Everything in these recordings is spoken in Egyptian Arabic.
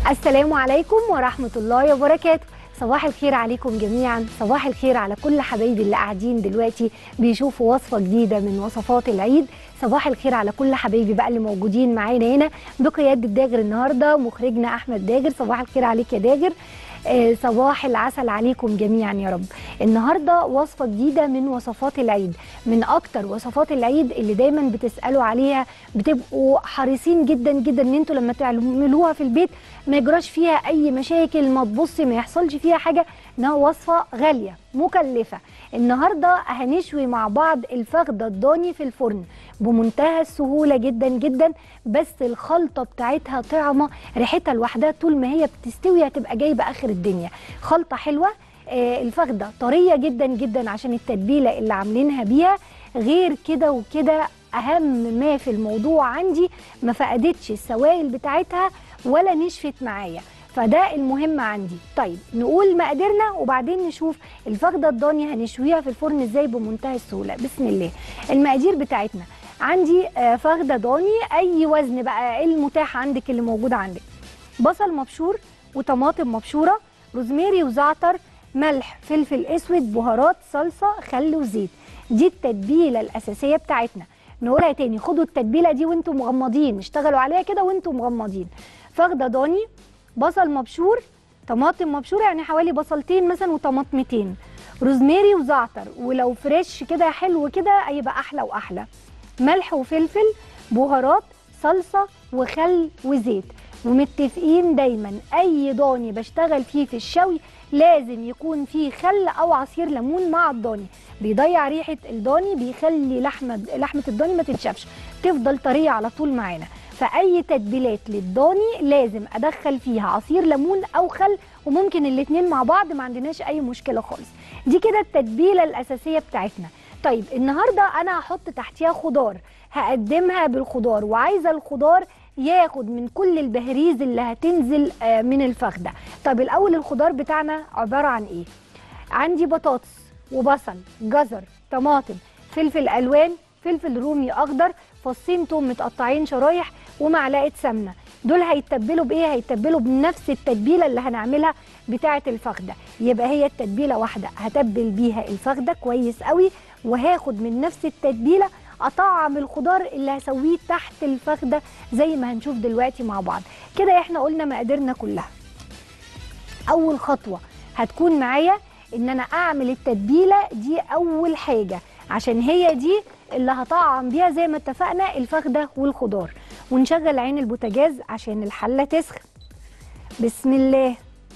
السلام عليكم ورحمة الله وبركاته صباح الخير عليكم جميعا صباح الخير على كل حبايبي اللي قاعدين دلوقتي بيشوفوا وصفة جديدة من وصفات العيد صباح الخير على كل حبايبي بقى اللي موجودين معانا هنا بقيادة داجر النهاردة مخرجنا أحمد داجر صباح الخير عليك يا داجر آه، صباح العسل عليكم جميعا يا رب النهارده وصفه جديده من وصفات العيد من اكتر وصفات العيد اللي دايما بتسالوا عليها بتبقوا حريصين جدا جدا ان انتوا لما تعملوها في البيت ما يجراش فيها اي مشاكل ما تبصي ما يحصلش فيها حاجه انها وصفه غاليه مكلفه النهارده هنشوي مع بعض الفخده الضاني في الفرن بمنتهى السهوله جدا جدا بس الخلطه بتاعتها طعمه ريحتها لوحدها طول ما هي بتستوي هتبقى جايبه اخر الدنيا خلطه حلوه آه، الفخده طريه جدا جدا عشان التتبيله اللي عاملينها بيها غير كده وكده اهم ما في الموضوع عندي ما فقدتش السوائل بتاعتها ولا نشفت معايا فده المهم عندي طيب نقول مقاديرنا وبعدين نشوف الفخده الضاني هنشويها في الفرن ازاي بمنتهى السهوله بسم الله المقادير بتاعتنا عندي آه، فخده ضاني اي وزن بقى المتاح عندك اللي موجود عندك بصل مبشور وطماطم مبشوره روزماري وزعتر ملح فلفل اسود بهارات صلصه خل وزيت دي التتبيله الاساسيه بتاعتنا نقولها تاني خدوا التتبيله دي وانتم مغمضين اشتغلوا عليها كده وانتم مغمضين فخده ضاني بصل مبشور طماطم مبشوره يعني حوالي بصلتين مثلا وطماطمتين روزماري وزعتر ولو فريش كده حلو كده هيبقى احلى واحلى ملح وفلفل بهارات صلصه وخل وزيت ومتفقين دايما اي ضاني بشتغل فيه في الشوي لازم يكون فيه خل او عصير ليمون مع الضاني بيضيع ريحه الضاني بيخلي لحمه لحمه الضاني ما تتشافش تفضل طريه على طول معانا فاي تتبيلات للضاني لازم ادخل فيها عصير ليمون او خل وممكن الاتنين مع بعض ما عندناش اي مشكله خالص دي كده التتبيله الاساسيه بتاعتنا طيب النهارده انا هحط تحتيها خضار هقدمها بالخضار وعايزه الخضار ياخد من كل البهريز اللي هتنزل آه، من الفخده طب الاول الخضار بتاعنا عباره عن ايه عندي بطاطس وبصل جزر طماطم فلفل الوان فلفل رومي اخضر فصين توم متقطعين شرايح ومعلقه سمنه دول هيتبلوا بايه هيتبلوا بنفس التتبيله اللي هنعملها بتاعه الفخده يبقى هي التتبيله واحده هتبل بيها الفخده كويس قوي وهاخد من نفس التتبيله اطعم الخضار اللي هسويه تحت الفخده زي ما هنشوف دلوقتي مع بعض كده احنا قلنا مقاديرنا كلها اول خطوه هتكون معايا ان انا اعمل التتبيله دي اول حاجه عشان هي دي اللي هطعم بيها زي ما اتفقنا الفخده والخضار ونشغل عين البوتاجاز عشان الحله تسخن بسم الله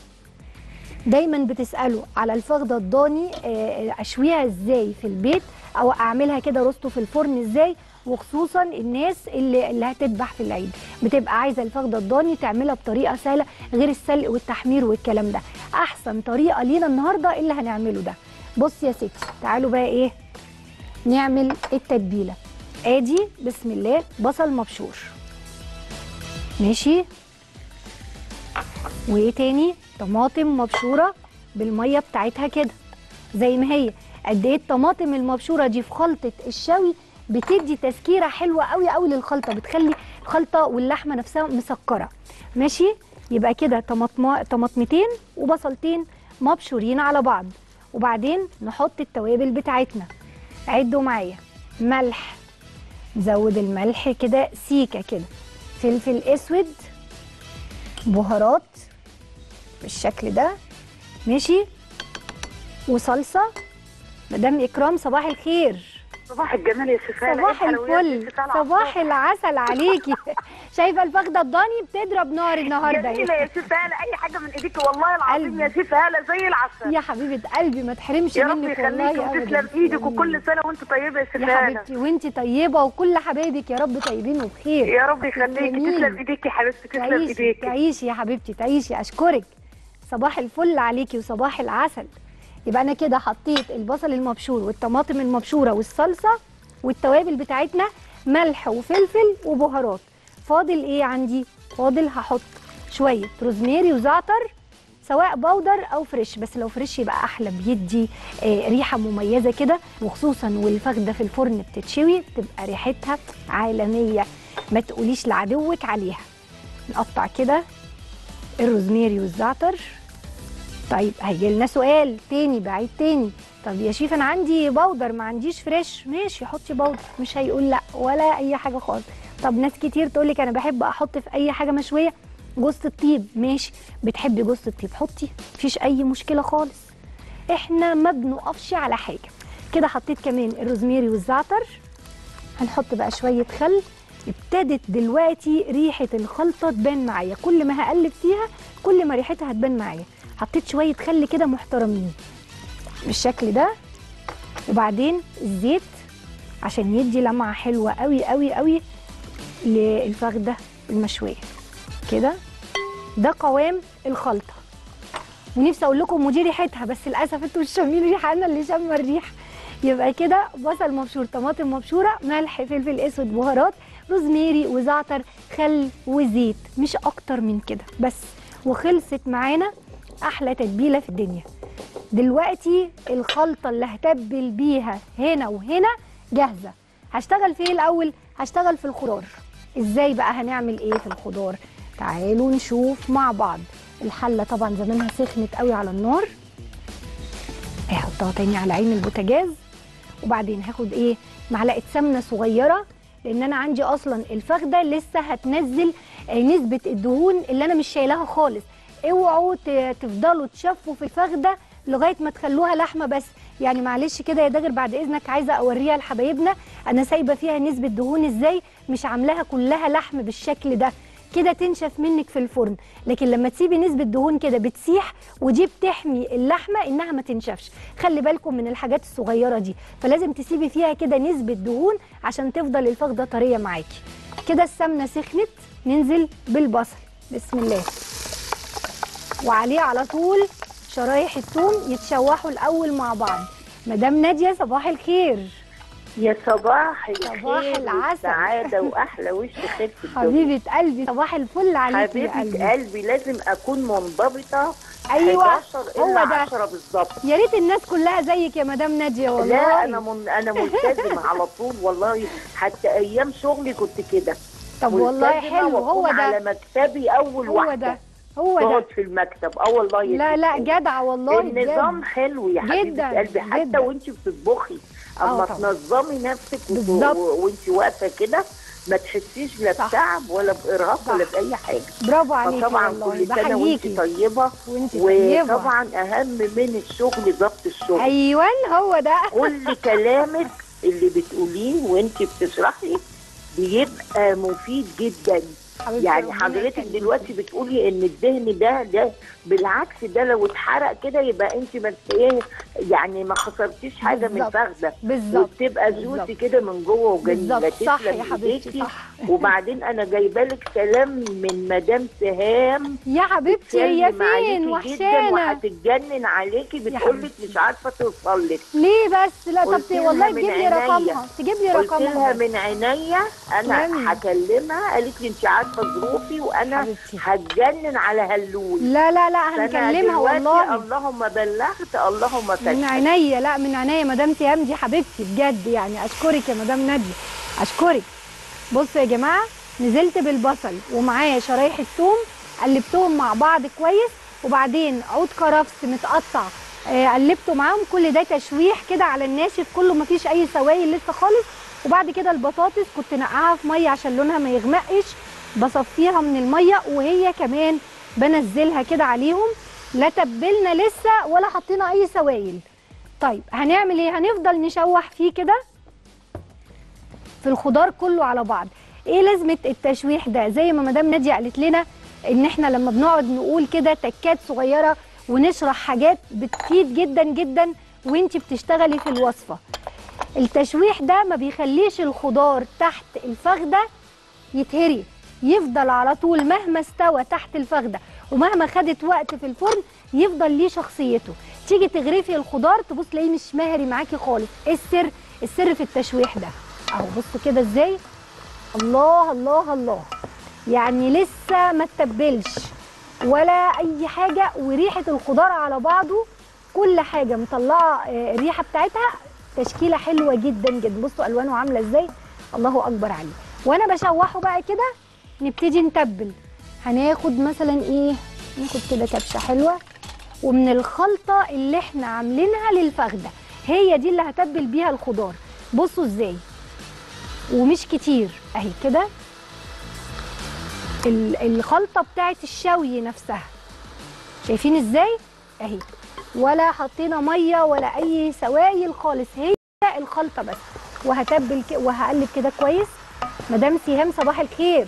دايما بتسالوا على الفخده الضاني آه، اشويها ازاي في البيت او اعملها كده روستو في الفرن ازاي وخصوصا الناس اللي اللي هتذبح في العيد بتبقى عايزه الفخده الضاني تعملها بطريقه سهله غير السلق والتحمير والكلام ده احسن طريقه لينا النهارده اللي هنعمله ده بص يا ستي تعالوا بقى ايه نعمل التتبيله ادي بسم الله بصل مبشور ماشي وايه تاني طماطم مبشوره بالميه بتاعتها كده زي ما هي قد ايه الطماطم المبشوره دي في خلطه الشوي بتدي تسكيره حلوه قوي قوي للخلطه بتخلي الخلطه واللحمه نفسها مسكره ماشي يبقى كده طماطم طماطمتين وبصلتين مبشورين على بعض وبعدين نحط التوابل بتاعتنا عدوا معايا ملح نزود الملح كده سيكه كده فلفل اسود بهارات بالشكل ده ماشي وصلصه مدام اكرام صباح الخير صباح الجمال يا شفاء صباح الفل صباح العسل عليكي شايفه الفخده الضاني بتضرب نار النهارده جميلة يا شفاء اي حاجه من ايديك والله العظيم قلبي. يا شفاء زي العسل يا حبيبه قلبي ما تحرمش يا رب منك يخليكي والله وتسلم أبداً. ايدك آمين. وكل سنه وانت طيبه يا يا شفاء حبيبتي وانت طيبه وكل حبايبك يا رب طيبين وبخير يا رب يخليكي تسلمي. تسلم ايديك يا حبيبتي تسلم تعيشي ايديك تعيشي يا حبيبتي تعيشي اشكرك صباح الفل عليكي وصباح العسل يبقى انا كده حطيت البصل المبشور والطماطم المبشوره والصلصه والتوابل بتاعتنا ملح وفلفل وبهارات فاضل ايه عندي فاضل هحط شويه روزماري وزعتر سواء بودر او فريش بس لو فريش يبقى احلى بيدي آه، ريحه مميزه كده وخصوصا والفخده في الفرن بتتشوي بتبقى ريحتها عالميه ما تقوليش لعدوك عليها نقطع كده الروزميري والزعتر طيب هيجي لنا سؤال تاني بعيد تاني طب يا شيف انا عندي بودر ما عنديش فريش ماشي حطي بودر مش هيقول لا ولا اي حاجه خالص طب ناس كتير تقول لك انا بحب احط في اي حاجه مشويه جوز الطيب ماشي بتحبي جوز الطيب حطي مفيش اي مشكله خالص احنا ما بنقفش على حاجه كده حطيت كمان الروزميري والزعتر هنحط بقى شويه خل ابتدت دلوقتي ريحه الخلطه تبان معايا كل ما هقلب فيها كل ما ريحتها هتبان معايا حطيت شويه خل كده محترمين بالشكل ده وبعدين الزيت عشان يدي لمعه حلوه قوي قوي قوي للفخده المشويه كده ده قوام الخلطه ونفسي اقول لكم ودي ريحتها بس للاسف انتوا مش شامين ريحه انا اللي شامه الريحه يبقى كده بصل مبشور طماطم مبشوره ملح فلفل اسود بهارات روزميري وزعتر خل وزيت مش اكتر من كده بس وخلصت معانا احلى تتبيله في الدنيا دلوقتي الخلطه اللي هتبل بيها هنا وهنا جاهزه هشتغل في ايه الاول هشتغل في الخضار ازاي بقى هنعمل ايه في الخضار تعالوا نشوف مع بعض الحله طبعا زمانها سخنت قوي على النار هحطها تاني على عين البوتاجاز وبعدين هاخد ايه معلقه سمنه صغيره لان انا عندي اصلا الفخده لسه هتنزل آه، نسبه الدهون اللي انا مش شايلاها خالص اوعوا ت- تفضلوا تشفوا في الفخده لغايه ما تخلوها لحمه بس يعني معلش كده يا داغر بعد اذنك عايزه اوريها لحبايبنا انا سايبه فيها نسبه دهون ازاي مش عاملاها كلها لحم بالشكل ده كده تنشف منك في الفرن لكن لما تسيبي نسبه دهون كده بتسيح ودي بتحمي اللحمه انها ما تنشفش خلي بالكم من الحاجات الصغيره دي فلازم تسيبي فيها كده نسبه دهون عشان تفضل الفخده طريه معاكي كده السمنه سخنت ننزل بالبصل بسم الله وعليه على طول شرايح الثوم يتشوحوا الاول مع بعض مدام ناديه صباح الخير يا صباح صباح الخير العسل. والسعادة وأحلى وش خير في الدنيا حبيبه قلبي صباح الفل عليكي يا حبيبة قلبي قلبي لازم أكون منضبطة ايوه 11 هو إلا ده 10 بالظبط يا ريت الناس كلها زيك يا مدام ناديه والله لا أنا من أنا ملتزمة على طول والله حتى أيام شغلي كنت كده طب والله ملتزمة حلو هو وأكون على ده مكتبي أول هو واحدة ده هو تقعد ده في المكتب اه والله يا لا لا ستي. جدع والله النظام بجد. حلو يا جداً، حبيبه قلبي حتى جداً. وانت بتطبخي آه اما طبعاً. تنظمي نفسك وت- بالظبط. و- وانت واقفه كده ما تحسيش لا صح. بتعب ولا بارهاق صح. ولا باي حاجه برافو عليكي فطبعا والله كل سنه وانت بحييكي طيبه وانت طيبه وطبعا اهم من الشغل ضبط الشغل ايوه هو ده كل كلامك اللي بتقوليه وانت بتشرحي بيبقى مفيد جدا حبيبتي يعني ربنا حضرتك يخليكي. دلوقتي بتقولي ان الدهن ده ده بالعكس ده لو اتحرق كده يبقى انت ما ايه يعني ما خسرتيش حاجه من بالظبط. الفخده بالظبط وبتبقى بالظبط. جوسي كده من جوه وجميله بالظبط صح تسلم يا حبيبتي إيديكي. صح وبعدين انا جايبه لك سلام من مدام سهام يا حبيبتي هي بتسلم فين عليكي جدا وحشانه وهتتجنن عليكي بتقول لك مش عارفه توصل لك ليه بس لا طب قلت لها والله من تجيب لي عينيا. رقمها تجيب لي قلت رقمها لها بس. من عينيا تسلمي. انا هكلمها قالت لي انت عارفه ظروفي وانا حبيبتي. هتجنن على هلول لا لا لا فأنا هنكلمها دلوقتي والله اللهم بلغت اللهم من فشل عينيا لا من عينيا مدام تيام دي حبيبتي بجد يعني اشكرك يا مدام ناديه اشكرك بصوا يا جماعه نزلت بالبصل ومعايا شرايح الثوم قلبتهم مع بعض كويس وبعدين عود كرفس متقطع آه، قلبته معاهم كل ده تشويح كده على الناشف كله مفيش اي سوائل لسه خالص وبعد كده البطاطس كنت نقعها في ميه عشان لونها ما يغمقش بصفيها من الميه وهي كمان بنزلها كده عليهم لا تبلنا لسه ولا حطينا اي سوائل طيب هنعمل ايه هنفضل نشوح فيه كده في الخضار كله على بعض ايه لازمه التشويح ده زي ما مدام ناديه قالت لنا ان احنا لما بنقعد نقول كده تكات صغيره ونشرح حاجات بتفيد جدا جدا وانت بتشتغلي في الوصفه التشويح ده ما بيخليش الخضار تحت الفخده يتهري يفضل على طول مهما استوى تحت الفخده ومهما خدت وقت في الفرن يفضل ليه شخصيته تيجي تغرفي الخضار تبص تلاقيه مش مهري معاكي خالص إيه السر السر في التشويح ده اهو بصوا كده ازاي الله الله الله يعني لسه ما تتبلش ولا اي حاجه وريحه الخضار على بعضه كل حاجه مطلعه آه، الريحه بتاعتها تشكيله حلوه جدا جدا بصوا الوانه عامله ازاي الله اكبر عليه وانا بشوحه بقى كده نبتدي نتبل هناخد مثلا ايه ناخد كده كبشه حلوه ومن الخلطه اللي احنا عاملينها للفخده هي دي اللي هتبل بيها الخضار بصوا ازاي ومش كتير اهي كده ال- الخلطه بتاعت الشوي نفسها شايفين ازاي اهي ولا حطينا ميه ولا اي سوائل خالص هي الخلطه بس وهتبل ك... وهقلب كده كويس مدام سيهام صباح الخير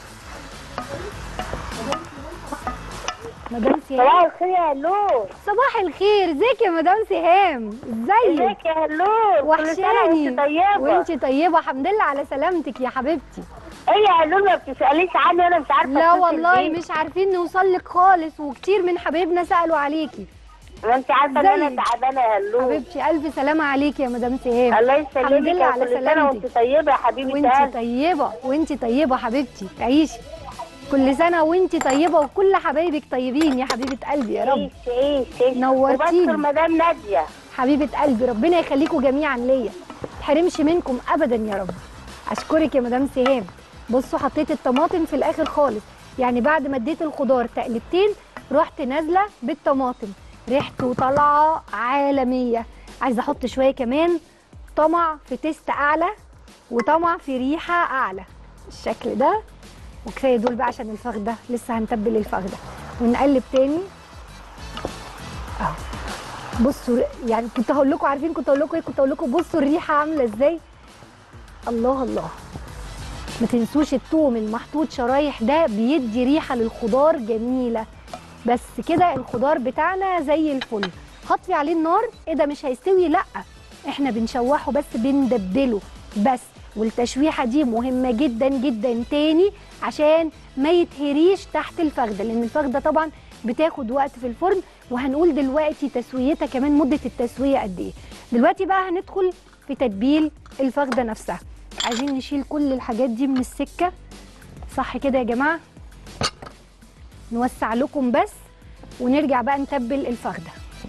مدام سيهام صباح الخير يا هلو صباح الخير ازيك يا مدام سيهام ازيك ازيك يا هلو كل سنه وحشاني وانت طيبه وانت طيبه الحمد لله على سلامتك يا حبيبتي ايه يا هلو ما بتساليش عني وانا مش عارفه لا أتصل والله بيك. مش عارفين نوصل لك خالص وكتير من حبايبنا سالوا عليكي ما انت عارفه ان انا ازيك؟ تعبانه يا هلو حبيبتي الف سلامه عليكي يا مدام سيهام الله الحمد يسلمك لله يا على كل سنه سلامتك. وانت طيبه يا حبيبي وانت تعالي طيبه وانت طيبه حبيبتي تعيشي كل سنه وانت طيبه وكل حبايبك طيبين يا حبيبه قلبي يا رب عيش عيش عيش نورتيني. وبشكر مدام ناديه حبيبه قلبي ربنا يخليكم جميعا ليا ما تحرمش منكم ابدا يا رب اشكرك يا مدام سهام بصوا حطيت الطماطم في الاخر خالص يعني بعد ما اديت الخضار تقلبتين رحت نازله بالطماطم ريحته طالعه عالميه عايزه احط شويه كمان طمع في تيست اعلى وطمع في ريحه اعلى الشكل ده وكفايه دول بقى عشان الفخده لسه هنتبل الفخده ونقلب تاني اهو بصوا يعني كنت هقول لكم عارفين كنت هقول لكم ايه كنت هقول لكم بصوا الريحه عامله ازاي الله الله ما تنسوش الثوم المحطوط شرايح ده بيدي ريحه للخضار جميله بس كده الخضار بتاعنا زي الفل هطفي عليه النار ايه ده مش هيستوي لا احنا بنشوحه بس بندبله بس والتشويحه دي مهمه جدا جدا تاني عشان ما يتهريش تحت الفخده لان الفخده طبعا بتاخد وقت في الفرن وهنقول دلوقتي تسويتها كمان مده التسويه قد ايه دلوقتي بقى هندخل في تتبيل الفخده نفسها عايزين نشيل كل الحاجات دي من السكه صح كده يا جماعه نوسع لكم بس ونرجع بقى نتبل الفخده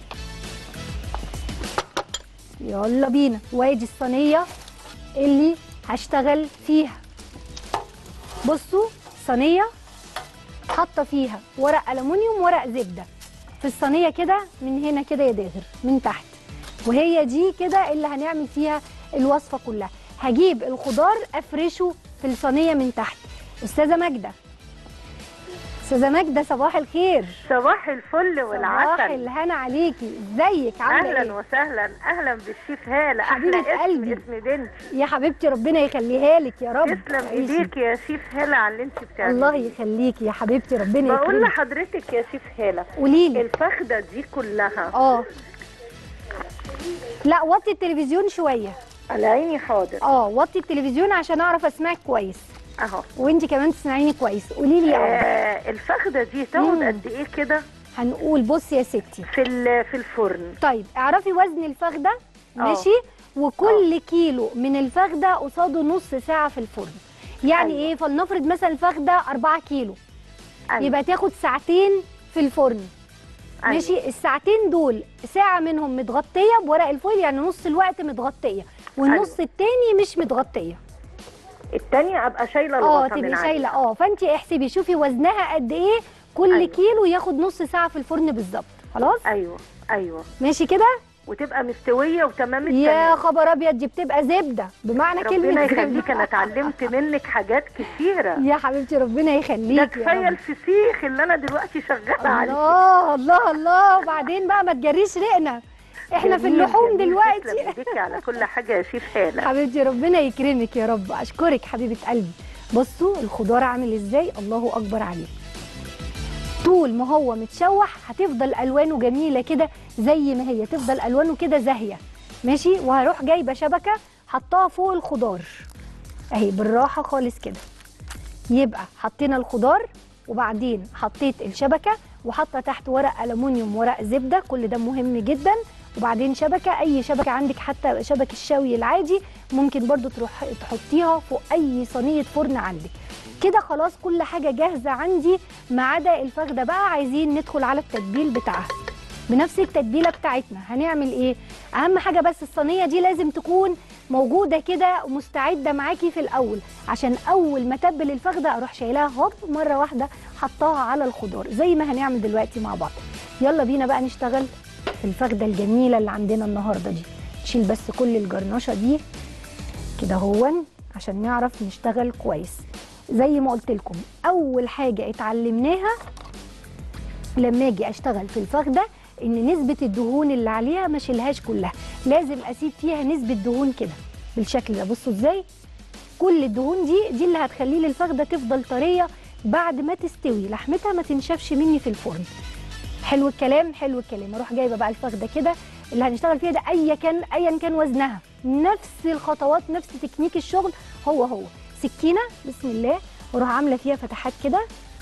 يلا بينا وادي الصينيه اللي هشتغل فيها بصوا صينيه حاطه فيها ورق الومنيوم ورق زبده في الصينيه كده من هنا كده يا داغر من تحت وهي دي كده اللي هنعمل فيها الوصفه كلها هجيب الخضار افرشه في الصينيه من تحت استاذه ماجده استاذه ماجده صباح الخير صباح الفل صباح والعسل الهنا عليكي ازيك عامله اهلا ايه وسهلا اهلا بالشيف هاله حبيبة احلى اسم قلبي. اسم بنتي يا حبيبتي ربنا يخليها لك يا رب تسلم تعيشي. ايديك يا شيف هاله على اللي انت بتعمليه الله يخليكي يا حبيبتي ربنا بقول يكرمك لحضرتك يا شيف هاله قولي لي الفخده دي كلها اه لا وطي التلفزيون شويه على عيني حاضر اه وطي التلفزيون عشان اعرف اسمعك كويس اهو وانت كمان تسمعيني كويس قولي لي يا قمر آه الفخده دي تاخد مم. قد ايه كده هنقول بصي يا ستي في ال- في الفرن طيب اعرفي وزن الفخده آه. ماشي وكل كيلو من الفخده قصاده نص ساعه في الفرن يعني أيوة. ايه فلنفرض مثلا الفخده 4 كيلو أيوة. يبقى تاخد ساعتين في الفرن أيوة. ماشي الساعتين دول ساعه منهم متغطيه بورق الفويل يعني نص الوقت متغطيه والنص التاني مش متغطيه التانية ابقى شايله اه الغطا من تبقي عليها. شايله اه فانت احسبي شوفي وزنها قد ايه كل أيوة. كيلو ياخد نص ساعه في الفرن بالظبط خلاص ايوه ايوه ماشي كده وتبقى مستويه وتمام يا التمام خبر ابيض دي بتبقى زبده بمعنى كلمه ربنا زبدة. يخليك انا اتعلمت منك حاجات كتيره يا حبيبتي ربنا ده يخليك يا كفايه رب. الفسيخ اللي انا دلوقتي شغاله عليه الله الله الله وبعدين بقى ما تجريش رقنا احنا في جميل، اللحوم جميل. دلوقتي تسلم ايديكي على كل حاجه يا شيف هاله حبيبتي ربنا يكرمك يا رب اشكرك حبيبه قلبي بصوا الخضار عامل ازاي الله اكبر عليه طول ما هو متشوح هتفضل الوانه جميله كده زي ما هي تفضل الوانه كده زاهيه ماشي وهروح جايبه شبكه حطاها فوق الخضار اهي بالراحه خالص كده يبقى حطينا الخضار وبعدين حطيت الشبكه وحاطه تحت ورق الومنيوم ورق زبده كل ده مهم جدا وبعدين شبكه اي شبكه عندك حتى شبك الشوي العادي ممكن برضو تروح تحطيها فوق اي صينيه فرن عندك كده خلاص كل حاجه جاهزه عندي ما عدا الفخده بقى عايزين ندخل على التتبيل بتاعها بنفس التتبيله بتاعتنا هنعمل ايه اهم حاجه بس الصينيه دي لازم تكون موجوده كده مستعده معاكي في الاول عشان اول ما تبل الفخده اروح شايلاها هوب مره واحده حطاها على الخضار زي ما هنعمل دلوقتي مع بعض يلا بينا بقى نشتغل في الفخده الجميله اللي عندنا النهارده دي نشيل بس كل الجرنشه دي كده هون عشان نعرف نشتغل كويس زي ما قلت لكم اول حاجه اتعلمناها لما اجي اشتغل في الفخده ان نسبه الدهون اللي عليها ما اشيلهاش كلها لازم اسيب فيها نسبه دهون كده بالشكل ده بصوا ازاي كل الدهون دي دي اللي هتخلي لي الفخده تفضل طريه بعد ما تستوي لحمتها ما تنشفش مني في الفرن حلو الكلام حلو الكلام اروح جايبه بقى الفخده كده اللي هنشتغل فيها ده ايا كان ايا كان وزنها نفس الخطوات نفس تكنيك الشغل هو هو سكينه بسم الله واروح عامله فيها فتحات كده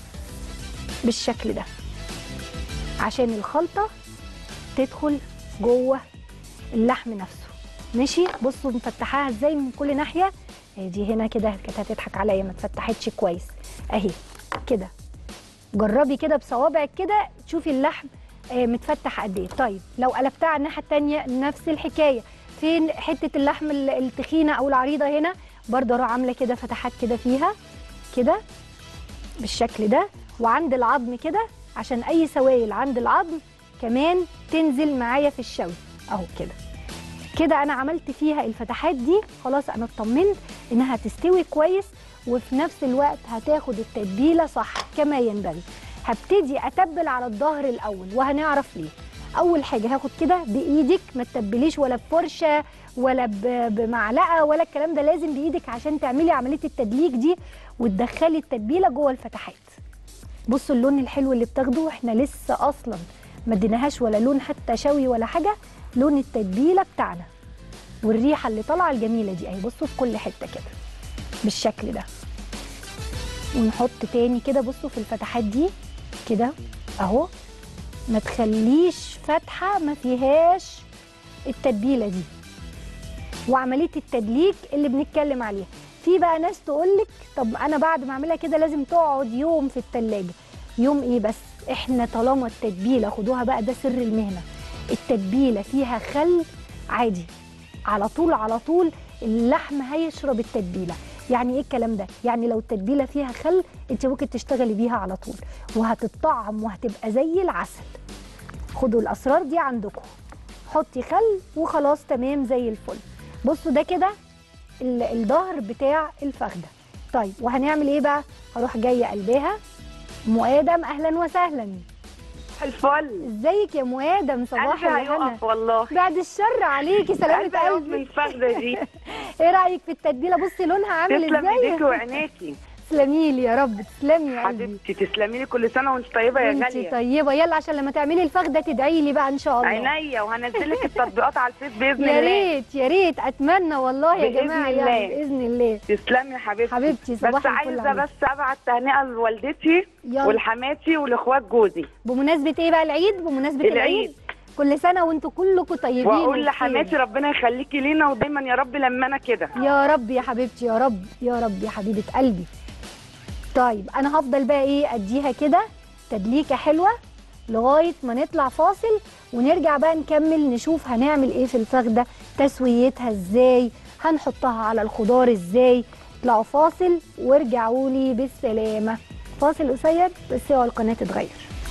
بالشكل ده عشان الخلطه تدخل جوه اللحم نفسه ماشي بصوا مفتحاها ازاي من كل ناحيه هي دي هنا كده كانت هتضحك عليا ما اتفتحتش كويس اهي كده جربي كده بصوابعك كده تشوفي اللحم آه، متفتح قد ايه طيب لو قلبتها على الناحيه الثانيه نفس الحكايه فين حته اللحم ال- التخينه او العريضه هنا برضه اروح عامله كده فتحات كده فيها كده بالشكل ده وعند العظم كده عشان اي سوائل عند العظم كمان تنزل معايا في الشوي اهو كده كده انا عملت فيها الفتحات دي خلاص انا اطمنت انها تستوي كويس وفي نفس الوقت هتاخد التتبيله صح كما ينبغي هبتدي اتبل على الظهر الاول وهنعرف ليه اول حاجه هاخد كده بايدك ما تتبليش ولا بفرشه ولا ب- بمعلقه ولا الكلام ده لازم بايدك عشان تعملي عمليه التدليك دي وتدخلي التتبيله جوه الفتحات بصوا اللون الحلو اللي بتاخده احنا لسه اصلا ما اديناهاش ولا لون حتى شوي ولا حاجه لون التتبيله بتاعنا والريحه اللي طالعه الجميله دي اهي بصوا في كل حته كده بالشكل ده ونحط تاني كده بصوا في الفتحات دي كده اهو ما تخليش فتحه ما فيهاش التتبيله دي وعمليه التدليك اللي بنتكلم عليها في بقى ناس تقولك طب انا بعد ما اعملها كده لازم تقعد يوم في التلاجة يوم ايه بس احنا طالما التتبيله خدوها بقى ده سر المهنه التتبيله فيها خل عادي على طول على طول اللحم هيشرب التتبيله يعني ايه الكلام ده يعني لو التتبيله فيها خل انت ممكن تشتغلي بيها على طول وهتطعم وهتبقى زي العسل خدوا الاسرار دي عندكم حطي خل وخلاص تمام زي الفل بصوا ده كده ال- الظهر بتاع الفخده طيب وهنعمل ايه بقى هروح جايه قلباها ام ادم اهلا وسهلا الفل ازيك يا ام ادم صباح قلبي الهنا هيقف والله بعد الشر عليكي سلامة قلبي هيقف من قلبي الفخده دي ايه رايك في التتبيله بصي لونها عامل تسلم ايديكي ازاي وعينيكي تسلمي لي يا رب تسلمي يا قلبي حبيبتي تسلمي لي كل سنه وانت طيبه يا وانتي غاليه طيبه يلا عشان لما تعملي الفخده تدعي لي بقى ان شاء الله عينيا وهنزل لك التطبيقات على الفيس باذن يا الله ريت يا ريت اتمنى والله يا بإذن جماعه الله. يعني باذن الله تسلمي يا حبيبتي حبيبتي صباح بس الفل عايزه عليك. بس ابعت تهنئه لوالدتي يلا. ولحماتي ولاخوات جوزي بمناسبه ايه بقى العيد بمناسبه العيد, العيد. كل سنه وانتم كلكم طيبين واقول وبخير. لحماتي ربنا يخليكي لينا ودايما يا رب لما انا كده يا رب يا حبيبتي يا رب يا رب يا حبيبه قلبي طيب انا هفضل بقى ايه اديها كده تدليكه حلوه لغايه ما نطلع فاصل ونرجع بقى نكمل نشوف هنعمل ايه في الفخده تسويتها ازاي هنحطها على الخضار ازاي اطلعوا فاصل وارجعوا لي بالسلامه فاصل قصير بس اوعى القناه تتغير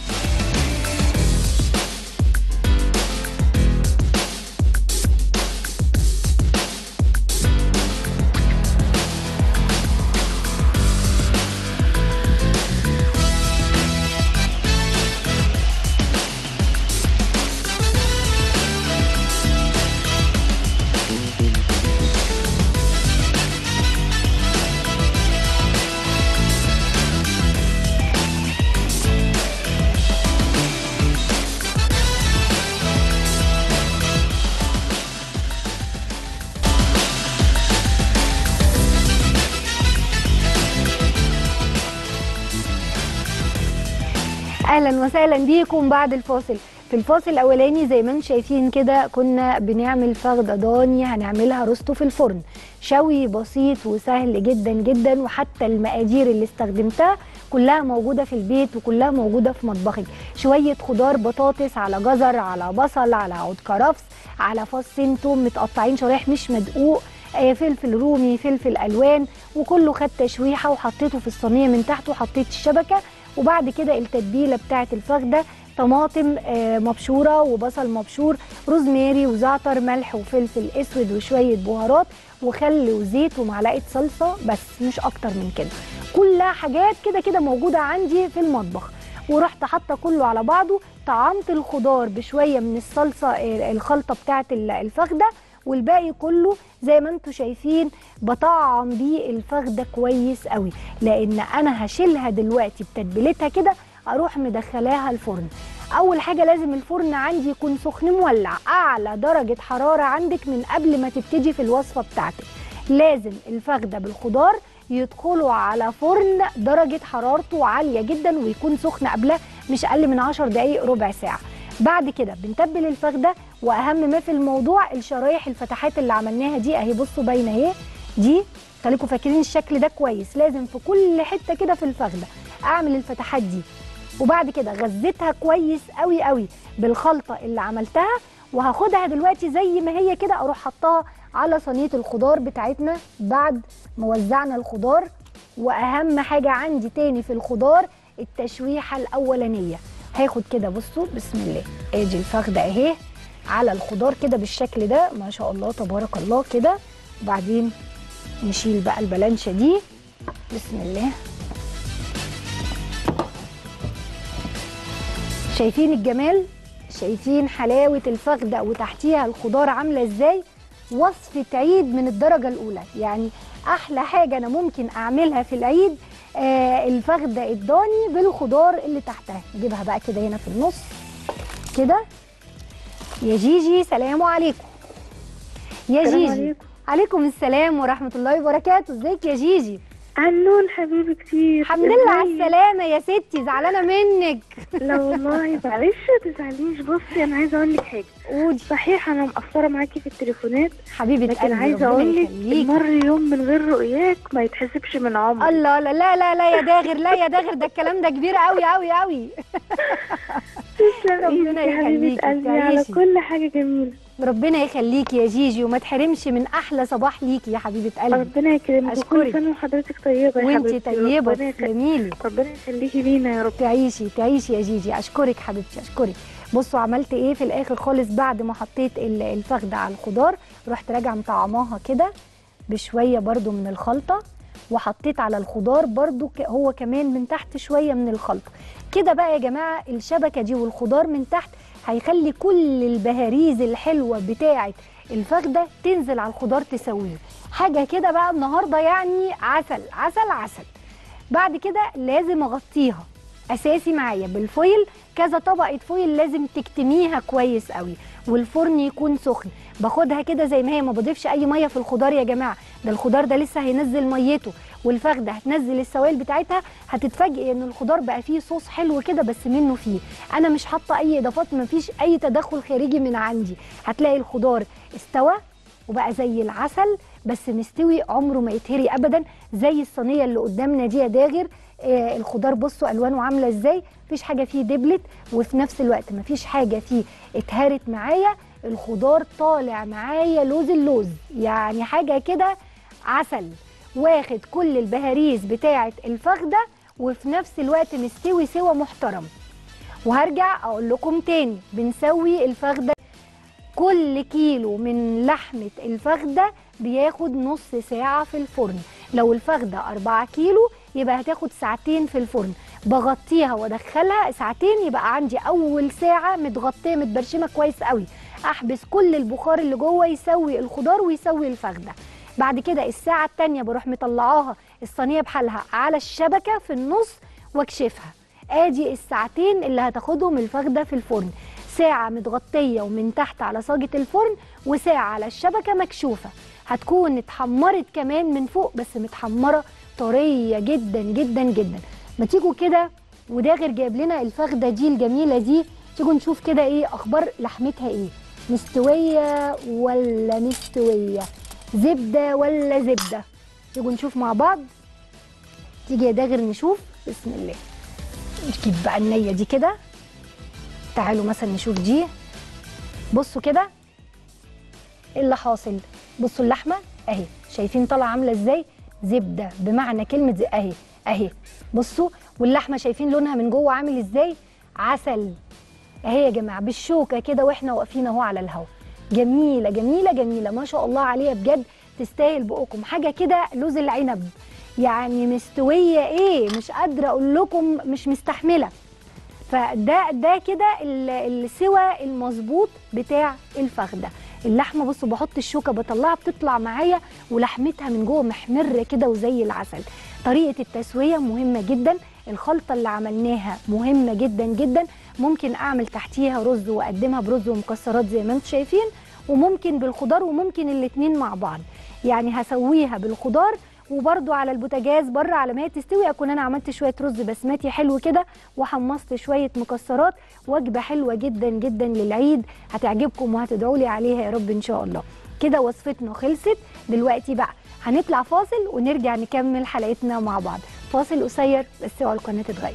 اهلا وسهلا بيكم بعد الفاصل في الفاصل الاولاني زي ما انتم شايفين كده كنا بنعمل فخده ضاني هنعملها روستو في الفرن شوي بسيط وسهل جدا جدا وحتى المقادير اللي استخدمتها كلها موجوده في البيت وكلها موجوده في مطبخك شويه خضار بطاطس على جزر على بصل على عود كرفس على فصين توم متقطعين شرايح مش مدقوق آه، فلفل رومي فلفل الوان وكله خد تشويحه وحطيته في الصينيه من تحت وحطيت الشبكه وبعد كده التتبيله بتاعه الفخده طماطم آه، مبشوره وبصل مبشور روزماري وزعتر ملح وفلفل اسود وشويه بهارات وخل وزيت ومعلقه صلصه بس مش اكتر من كده كلها حاجات كده كده موجوده عندي في المطبخ ورحت حاطه كله على بعضه طعمت الخضار بشويه من الصلصه آه، الخلطه بتاعه ال- الفخده والباقي كله زي ما انتم شايفين بطعم بيه الفخده كويس قوي لان انا هشيلها دلوقتي بتتبيلتها كده اروح مدخلاها الفرن اول حاجه لازم الفرن عندي يكون سخن مولع اعلى درجه حراره عندك من قبل ما تبتدي في الوصفه بتاعتك لازم الفخده بالخضار يدخلوا على فرن درجه حرارته عاليه جدا ويكون سخن قبلها مش اقل من 10 دقائق ربع ساعه بعد كده بنتبل الفخده واهم ما في الموضوع الشرايح الفتحات اللي عملناها دي اهي بصوا باينه اهي دي خليكم فاكرين الشكل ده كويس لازم في كل حته كده في الفخده اعمل الفتحات دي وبعد كده غذيتها كويس قوي قوي بالخلطه اللي عملتها وهاخدها دلوقتي زي ما هي كده اروح حطها على صينيه الخضار بتاعتنا بعد ما وزعنا الخضار واهم حاجه عندي تاني في الخضار التشويحه الاولانيه هاخد كده بصوا بسم الله ادي الفخده اهي على الخضار كده بالشكل ده ما شاء الله تبارك الله كده وبعدين نشيل بقى البلانشه دي بسم الله شايفين الجمال شايفين حلاوة الفخدة وتحتيها الخضار عاملة ازاي وصفة عيد من الدرجة الأولى يعني أحلى حاجة أنا ممكن أعملها في العيد آه الفخدة الضاني بالخضار اللي تحتها نجيبها بقى كده هنا في النص كده يا جيجي سلام عليكم يا السلام جيجي عليكم. عليكم السلام ورحمة الله وبركاته ازيك يا جيجي عنون حبيبي كتير الحمد لله على إزيك؟ السلامة يا ستي زعلانة منك لا والله معلش ما تزعليش بصي انا عايزه اقول لك حاجه قولي صحيح انا مقصره معاكي في التليفونات حبيبه لكن قلبي عايزه ربنا اقول لك يخليك. مر يوم من غير رؤياك ما يتحسبش من عمري الله لا لا لا لا يا داغر لا يا داغر ده الكلام ده كبير قوي قوي قوي تسلم ربنا إيدك يا حبيبه يخليكي، قلبي على تعيشي. كل حاجه جميله ربنا يخليكي يا جيجي وما تحرمش من احلى صباح ليكي يا حبيبه قلبي ربنا يكرمك أشكرك. وكل سنه وحضرتك طيبه يا وانتي حبيبتي طيبه ربنا يخليك تسلميلي ربنا يخليكي لينا يا رب تعيشي تعيشي يا جيجي اشكرك حبيبتي اشكرك بصوا عملت ايه في الاخر خالص بعد ما حطيت ال- الفخده على الخضار رحت راجعه مطعماها كده بشويه برضو من الخلطه وحطيت على الخضار برضو ك- هو كمان من تحت شويه من الخلطه كده بقى يا جماعه الشبكه دي والخضار من تحت هيخلي كل البهاريز الحلوه بتاعه الفخده تنزل على الخضار تسويه حاجه كده بقى النهارده يعني عسل عسل عسل بعد كده لازم اغطيها اساسي معايا بالفويل كذا طبقه فويل لازم تكتميها كويس قوي والفرن يكون سخن باخدها كده زي ما هي ما بضيفش اي ميه في الخضار يا جماعه ده الخضار ده لسه هينزل ميته والفخده هتنزل السوائل بتاعتها هتتفاجئي ان الخضار بقى فيه صوص حلو كده بس منه فيه انا مش حاطه اي اضافات ما فيش اي تدخل خارجي من عندي هتلاقي الخضار استوى وبقى زي العسل بس مستوي عمره ما يتهري ابدا زي الصينيه اللي قدامنا دي يا داغر آه الخضار بصوا الوانه عامله ازاي مفيش حاجه فيه دبلت وفي نفس الوقت مفيش حاجه فيه اتهرت معايا الخضار طالع معايا لوز اللوز يعني حاجه كده عسل واخد كل البهاريز بتاعه الفخده وفي نفس الوقت مستوي سوى محترم وهرجع اقول لكم تاني بنسوي الفخده كل كيلو من لحمة الفخدة بياخد نص ساعة في الفرن لو الفخدة 4 كيلو يبقى هتاخد ساعتين في الفرن بغطيها وادخلها ساعتين يبقى عندي اول ساعة متغطية متبرشمة كويس قوي احبس كل البخار اللي جوه يسوي الخضار ويسوي الفخدة بعد كده الساعة التانية بروح مطلعاها الصينية بحالها على الشبكة في النص واكشفها ادي الساعتين اللي هتاخدهم الفخدة في الفرن ساعة متغطية ومن تحت على صاجة الفرن وساعة على الشبكة مكشوفة هتكون اتحمرت كمان من فوق بس متحمرة طرية جدا جدا جدا ما تيجوا كده وداغر جايب لنا الفخدة دي الجميلة دي تيجوا نشوف كده ايه اخبار لحمتها ايه مستوية ولا مستوية زبدة ولا زبدة تيجوا نشوف مع بعض تيجي يا داغر نشوف بسم الله نجيب بقى النية دي كده تعالوا مثلا نشوف دي بصوا كده ايه اللي حاصل بصوا اللحمه اهي شايفين طالعه عامله ازاي زبده بمعنى كلمه زي اهي اهي بصوا واللحمه شايفين لونها من جوه عامل ازاي عسل اهي يا جماعه بالشوكه كده واحنا واقفين اهو على الهوا جميله جميله جميله ما شاء الله عليها بجد تستاهل بقكم حاجه كده لوز العنب يعني مستويه ايه مش قادره اقول لكم مش مستحمله فده ده كده ال- السوى المظبوط بتاع الفخده اللحمه بصوا بحط الشوكه بطلعها بتطلع معايا ولحمتها من جوه محمره كده وزي العسل طريقه التسويه مهمه جدا الخلطه اللي عملناها مهمه جدا جدا ممكن اعمل تحتيها رز واقدمها برز ومكسرات زي ما انتم شايفين وممكن بالخضار وممكن الاتنين مع بعض يعني هسويها بالخضار وبرده على البوتاجاز بره على ما هي تستوي اكون انا عملت شويه رز بسمتي حلو كده وحمصت شويه مكسرات وجبه حلوه جدا جدا للعيد هتعجبكم وهتدعوا لي عليها يا رب ان شاء الله كده وصفتنا خلصت دلوقتي بقى هنطلع فاصل ونرجع نكمل حلقتنا مع بعض فاصل قصير بس اوعى القناه تتغير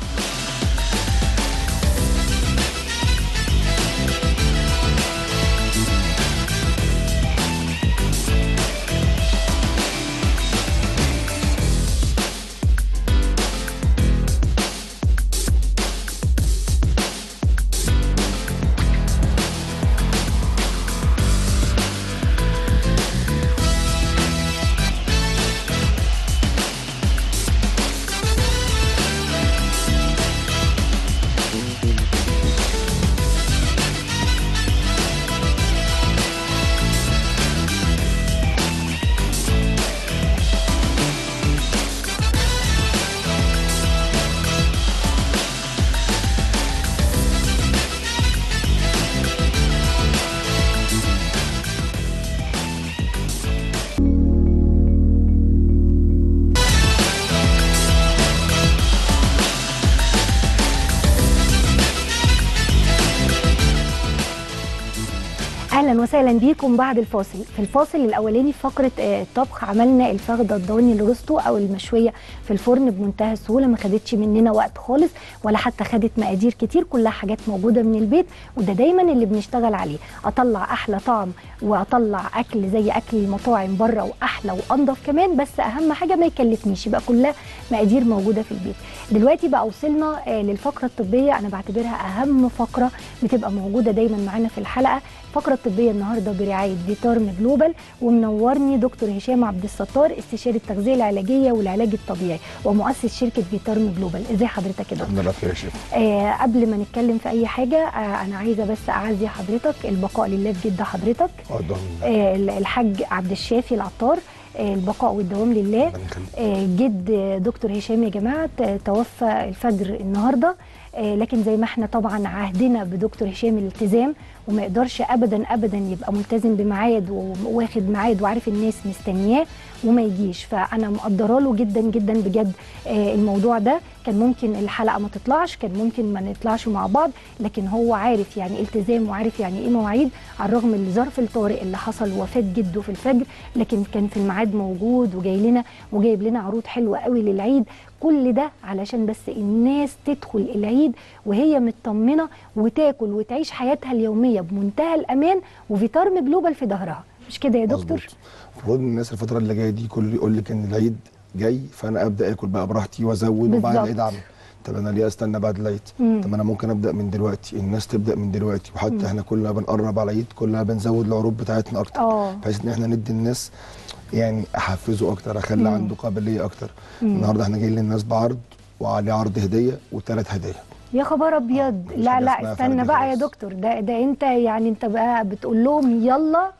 اهلا وسهلا بيكم بعد الفاصل في الفاصل الاولاني في فقره آه، الطبخ عملنا الفخده الضاني الروستو او المشويه في الفرن بمنتهى السهوله ما خدتش مننا وقت خالص ولا حتى خدت مقادير كتير كلها حاجات موجوده من البيت وده دايما اللي بنشتغل عليه اطلع احلى طعم واطلع اكل زي اكل المطاعم بره واحلى وانضف كمان بس اهم حاجه ما يكلفنيش يبقى كلها مقادير موجوده في البيت دلوقتي بقى وصلنا آه، للفقره الطبيه انا بعتبرها اهم فقره بتبقى موجوده دايما معانا في الحلقه الفقره الطبيه النهارده برعايه فيتارم جلوبال ومنورني دكتور هشام عبد الستار استشاري التغذيه العلاجيه والعلاج الطبيعي ومؤسس شركه فيتارم جلوبال ازي حضرتك يا دكتور الحمد لله بخير يا شيخ آه قبل ما نتكلم في اي حاجه آه انا عايزه بس اعزي حضرتك البقاء لله في جد حضرتك اتفضل آه الحاج عبد الشافي العطار آه البقاء والدوام لله ربنا يخليك. آه، جد دكتور هشام يا جماعه ت- توفى الفجر النهارده آه، لكن زي ما احنا طبعا عهدنا بدكتور هشام الالتزام وما يقدرش ابدا ابدا يبقى ملتزم بميعاد وواخد ميعاد وعارف الناس مستنياه وما يجيش فانا مقدره له جدا جدا بجد آه، الموضوع ده كان ممكن الحلقه ما تطلعش كان ممكن ما نطلعش مع بعض لكن هو عارف يعني إيه التزام وعارف يعني ايه مواعيد على الرغم من ظرف الطارئ اللي حصل وفاه جده في الفجر لكن كان في الميعاد موجود وجاي لنا وجايب لنا عروض حلوه قوي للعيد كل ده علشان بس الناس تدخل العيد وهي مطمنه وتاكل وتعيش حياتها اليوميه بمنتهى الامان وفيتارم جلوبال في ظهرها مش كده يا دكتور مظبوط. المفروض ان الناس الفتره اللي جايه دي كل يقول لك ان العيد جاي فانا ابدا اكل بقى براحتي وازود وبعد بالظبط. العيد اعمل طب انا ليه استنى بعد العيد مم. طب انا ممكن ابدا من دلوقتي الناس تبدا من دلوقتي وحتى مم. احنا كلنا بنقرب على العيد كلنا بنزود العروض بتاعتنا اكتر اه بحيث ان احنا ندي الناس يعني احفزه اكتر اخلي مم. عنده قابليه اكتر مم. النهارده احنا جايين للناس بعرض وعليه عرض هديه وثلاث هدايا يا خبر ابيض مفيش لا حاجة لا اسمها استنى فرد بقى يا خلاص. دكتور ده ده انت يعني انت بقى بتقول لهم يلا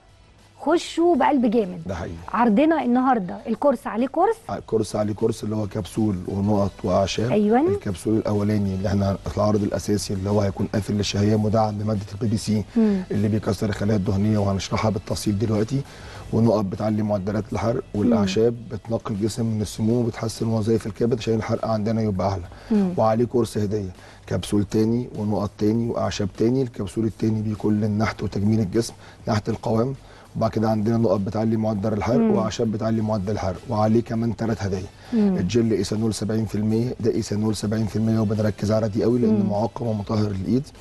خشوا بقلب جامد ده حقيقي عرضنا النهارده الكورس عليه كورس كورس عليه كورس اللي هو كبسول ونقط واعشاب أيوان. الكبسول الاولاني اللي احنا العرض الاساسي اللي هو هيكون قافل للشهيه مدعم بماده البي بي سي مم. اللي بيكسر الخلايا الدهنيه وهنشرحها بالتفصيل دلوقتي ونقط بتعلي معدلات الحرق والاعشاب بتنقي الجسم من السموم وبتحسن وظائف الكبد عشان الحرق عندنا يبقى اعلى مم. وعليه كورس هديه كبسول تاني ونقط تاني واعشاب تاني الكبسول التاني بيكون للنحت وتجميل الجسم نحت القوام وبعد كده عندنا نقط بتعلي معدل الحرق مم. واعشاب بتعلي معدل الحرق وعليه كمان ثلاث هدايا مم. الجل ايثانول 70% ده ايثانول 70% وبنركز على دي قوي لان مم. معقم ومطهر للايد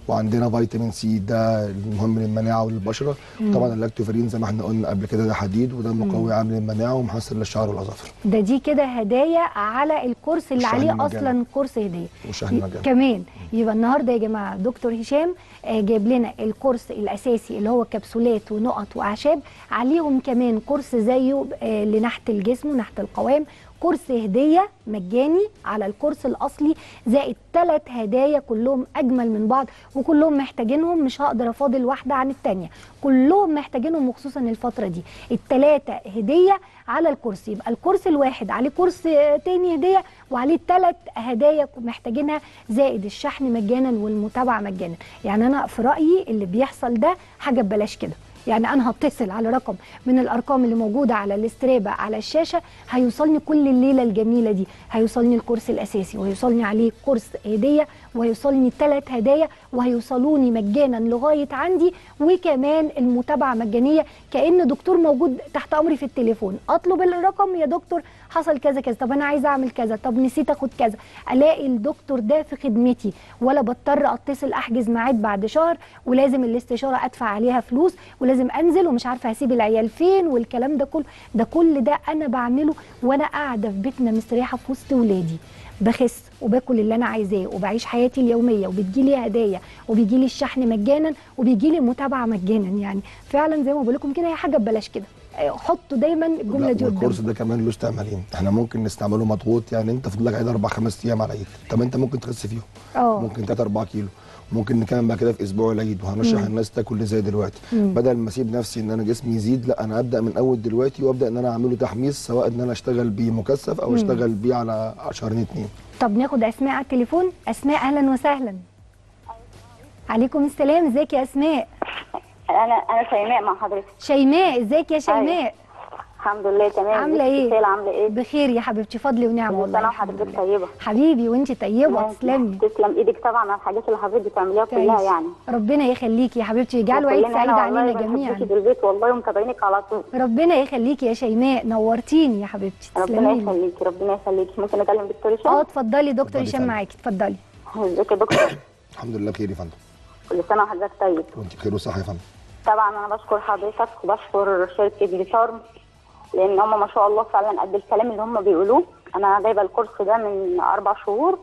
وعندنا فيتامين سي ده المهم للمناعه وللبشره طبعا اللاكتوفيرين زي ما احنا قلنا قبل كده ده حديد وده مقوي عام للمناعه ومحسن للشعر والاظافر ده دي كده هدايا على الكورس اللي الشحن عليه مجانا. اصلا كورس هديه وشحن مجانا كمان يبقى النهارده يا جماعه دكتور هشام آه، جايب لنا الكورس الاساسي اللي هو كبسولات ونقط واعشاب عليهم كمان كورس زيه آه، لنحت الجسم ونحت القوام كورس هديه مجاني على الكورس الاصلي زائد ثلاث هدايا كلهم اجمل من بعض وكلهم محتاجينهم مش هقدر افاضل واحده عن الثانيه كلهم محتاجينهم وخصوصا الفتره دي الثلاثه هديه على الكورس يبقى الكورس الواحد عليه كورس آه، تاني هديه وعليه ثلاث هدايا محتاجينها زائد الشحن مجانا والمتابعه مجانا يعني انا في رايي اللي بيحصل ده حاجه ببلاش كده يعني انا هتصل على رقم من الارقام اللي موجوده على الاسترابه على الشاشه هيوصلني كل الليله الجميله دي هيوصلني الكورس الاساسي وهيوصلني عليه كورس هديه وهيوصلني ثلاث هدايا وهيوصلوني مجانا لغايه عندي وكمان المتابعه مجانيه كان دكتور موجود تحت امري في التليفون اطلب الرقم يا دكتور حصل كذا كذا طب انا عايزه اعمل كذا طب نسيت اخد كذا الاقي الدكتور ده في خدمتي ولا بضطر اتصل احجز ميعاد بعد شهر ولازم الاستشاره ادفع عليها فلوس ولازم انزل ومش عارفه هسيب العيال فين والكلام ده كله ده كل ده انا بعمله وانا قاعده في بيتنا مستريحه في وسط ولادي بخس وباكل اللي انا عايزاه وبعيش حياتي اليوميه وبتجيلي هدايا وبيجيلي الشحن مجانا وبيجيلي متابعه مجانا يعني فعلا زي ما بقول لكم كده هي حاجه ببلاش كده آه، حطوا دايما الجمله لا دي والكورس قدامكم ده كمان له استعمالين احنا ممكن نستعمله مضغوط يعني انت فاضل لك عيد اربع خمس ايام على العيد طب انت ممكن تخس فيهم اه ممكن 3 4 كيلو ممكن نكمل بقى كده في اسبوع العيد وهنرشح الناس تاكل اللي زي دلوقتي مم. بدل ما اسيب نفسي ان انا جسمي يزيد لا انا ابدا من اول دلوقتي وابدا ان انا اعمله تحميص سواء ان انا اشتغل بيه مكثف او مم. اشتغل بيه على شهرين اتنين طب ناخد اسماء على التليفون اسماء اهلا وسهلا عليكم السلام ازيك يا اسماء انا انا شيماء مع حضرتك شيماء ازيك يا شيماء الحمد لله تمام عامله ايه ازيك عامله ايه بخير يا حبيبتي فضل ونعم كل والله سنه الحمد وحضرتك لله طيبه حبيبي وانت طيبه ماشي. تسلمي تسلم ايدك طبعا على الحاجات اللي حضرتك بتعمليها كلها تعيشي. يعني ربنا يخليكي يا حبيبتي يجعله عيد وكلنا سعيد هنا والله علينا بنحبكي جميعا في البيت والله ومتابعينك على طول ربنا يخليكي يا شيماء نورتيني يا حبيبتي ربنا تسلمي لي. يخليكي ربنا يخليكي ممكن اكلم دكتور اه هشام اتفضلي دكتور اتفضلي هشام فندم. معاكي اتفضلي ازيك يا دكتور الحمد لله بخير يا فندم كل سنه وحضرتك طيب وانت بخير وصحه يا فندم طبعا انا بشكر حضرتك وبشكر شركه بيتارم لان هم ما شاء الله فعلا قد الكلام اللي هم بيقولوه انا جايبه الكورس ده من اربع شهور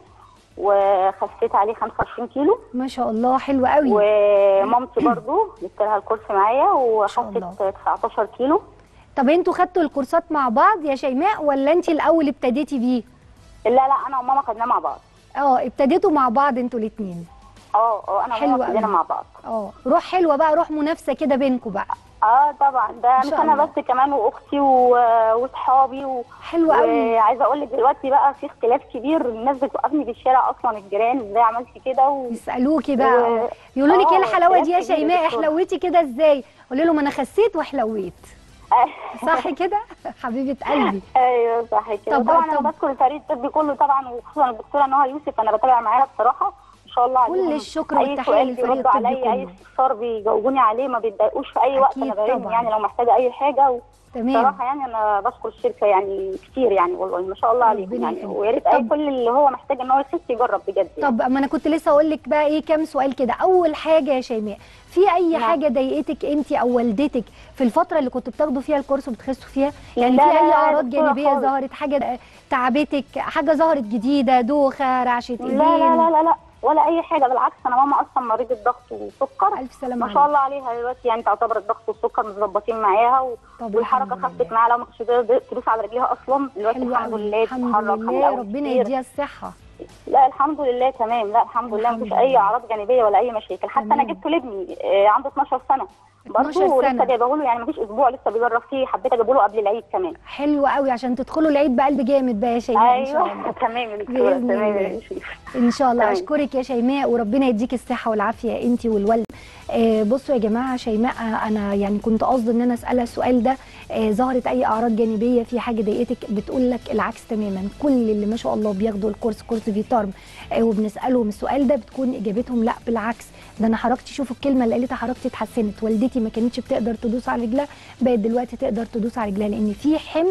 وخسيت عليه 25 كيلو ما شاء الله حلو قوي ومامتي برضو جبت لها الكورس معايا شاء الله. وخسيت 19 كيلو طب انتوا خدتوا الكورسات مع بعض يا شيماء ولا انت الاول ابتديتي بيه لا لا انا وماما خدناه مع بعض اه ابتديتوا مع بعض انتوا الاثنين اه اه انا حلو وماما ابتدينا قوي. مع بعض اه روح حلوه بقى روح منافسه كده بينكم بقى اه طبعا ده إن مش شاء انا الله. بس كمان واختي و- واصحابي و... حلو قوي وعايزه اقول لك دلوقتي بقى في اختلاف كبير الناس بتوقفني في الشارع اصلا الجيران ازاي عملتي كده و... يسالوكي بقى و- يقولوا لك ايه آه، الحلاوه دي يا اختلاف كبير شيماء يا دكتور. حلوتي كده ازاي قولي لهم انا خسيت وحلويت صح كده حبيبه قلبي ايوه صح كده طب- طبعا طب- انا بشكر الفريق الطبي كله طبعا وخصوصا الدكتوره نهى يوسف انا بتابع معاها بصراحه ما شاء الله كل عليهم الشكر اي والتحية سؤال للفريق بيردوا الطبي عليا اي كله. استفسار بيجاوبوني عليه ما بيتضايقوش في اي وقت أكيد انا برن طبعاً. يعني لو محتاجه اي حاجه و... تمام بصراحه يعني انا بشكر الشركه يعني كتير يعني والله ما شاء الله عليهم ربنا يعني يخليك. ويا ريت اي طب- كل اللي هو محتاج ان هو يخس يجرب بجد يعني. طب ما انا كنت لسه اقول لك بقى ايه كام سؤال كده اول حاجه يا شيماء في اي نعم. حاجه ضايقتك انت او والدتك في الفتره اللي كنتوا بتاخدوا فيها الكورس وبتخسوا فيها يعني لا، في لا، اي لا، اعراض دكتورة جانبيه خالص. ظهرت حاجه تعبتك حاجه ظهرت جديده دوخه رعشه ايدين لا لا لا لا لا ولا اي حاجه بالعكس انا ماما اصلا مريضه ضغط وسكر الف سلامه ما شاء عليك الله عليها دلوقتي يعني تعتبر الضغط والسكر متظبطين معاها و... طب والحركه الحمد خفت لله. معاها لو ما كانتش تقدر تدوس على رجليها اصلا دلوقتي حلو الحمد قوي. لله الحمد بتتحرك عن لله الأول ربنا كتير. يديها الصحه لا الحمد لله تمام لا الحمد لله الحمد مفيش اي لله. اعراض جانبيه ولا اي مشاكل حتى تمام. انا جبته لابني آه، عنده 12 سنه 12 برضه سنة. لسه جايبه له يعني مفيش اسبوع لسه بيجرب فيه حبيت اجيبه له قبل العيد كمان حلو قوي عشان تدخلوا العيد بقلب جامد بقى يا شيماء ان شاء الله ايوه تمام يا دكتوره بإذن تمام الله. يا شيخ ان شاء الله تمام. اشكرك يا شيماء وربنا يديك الصحه والعافيه انت والولد آه بصوا يا جماعه شيماء آه، انا يعني كنت قصدي ان انا اسالها السؤال ده آه ظهرت اي اعراض جانبيه في حاجه ضايقتك بتقول لك العكس تماما كل اللي ما شاء الله بياخدوا الكورس كورس فيتارم آه وبنسالهم السؤال ده بتكون اجابتهم لا بالعكس ده انا حركتي شوفوا الكلمه اللي قالتها حركتي اتحسنت والدتي ما كانتش بتقدر تدوس على رجلها بقت دلوقتي تقدر تدوس على رجلها لان في حمل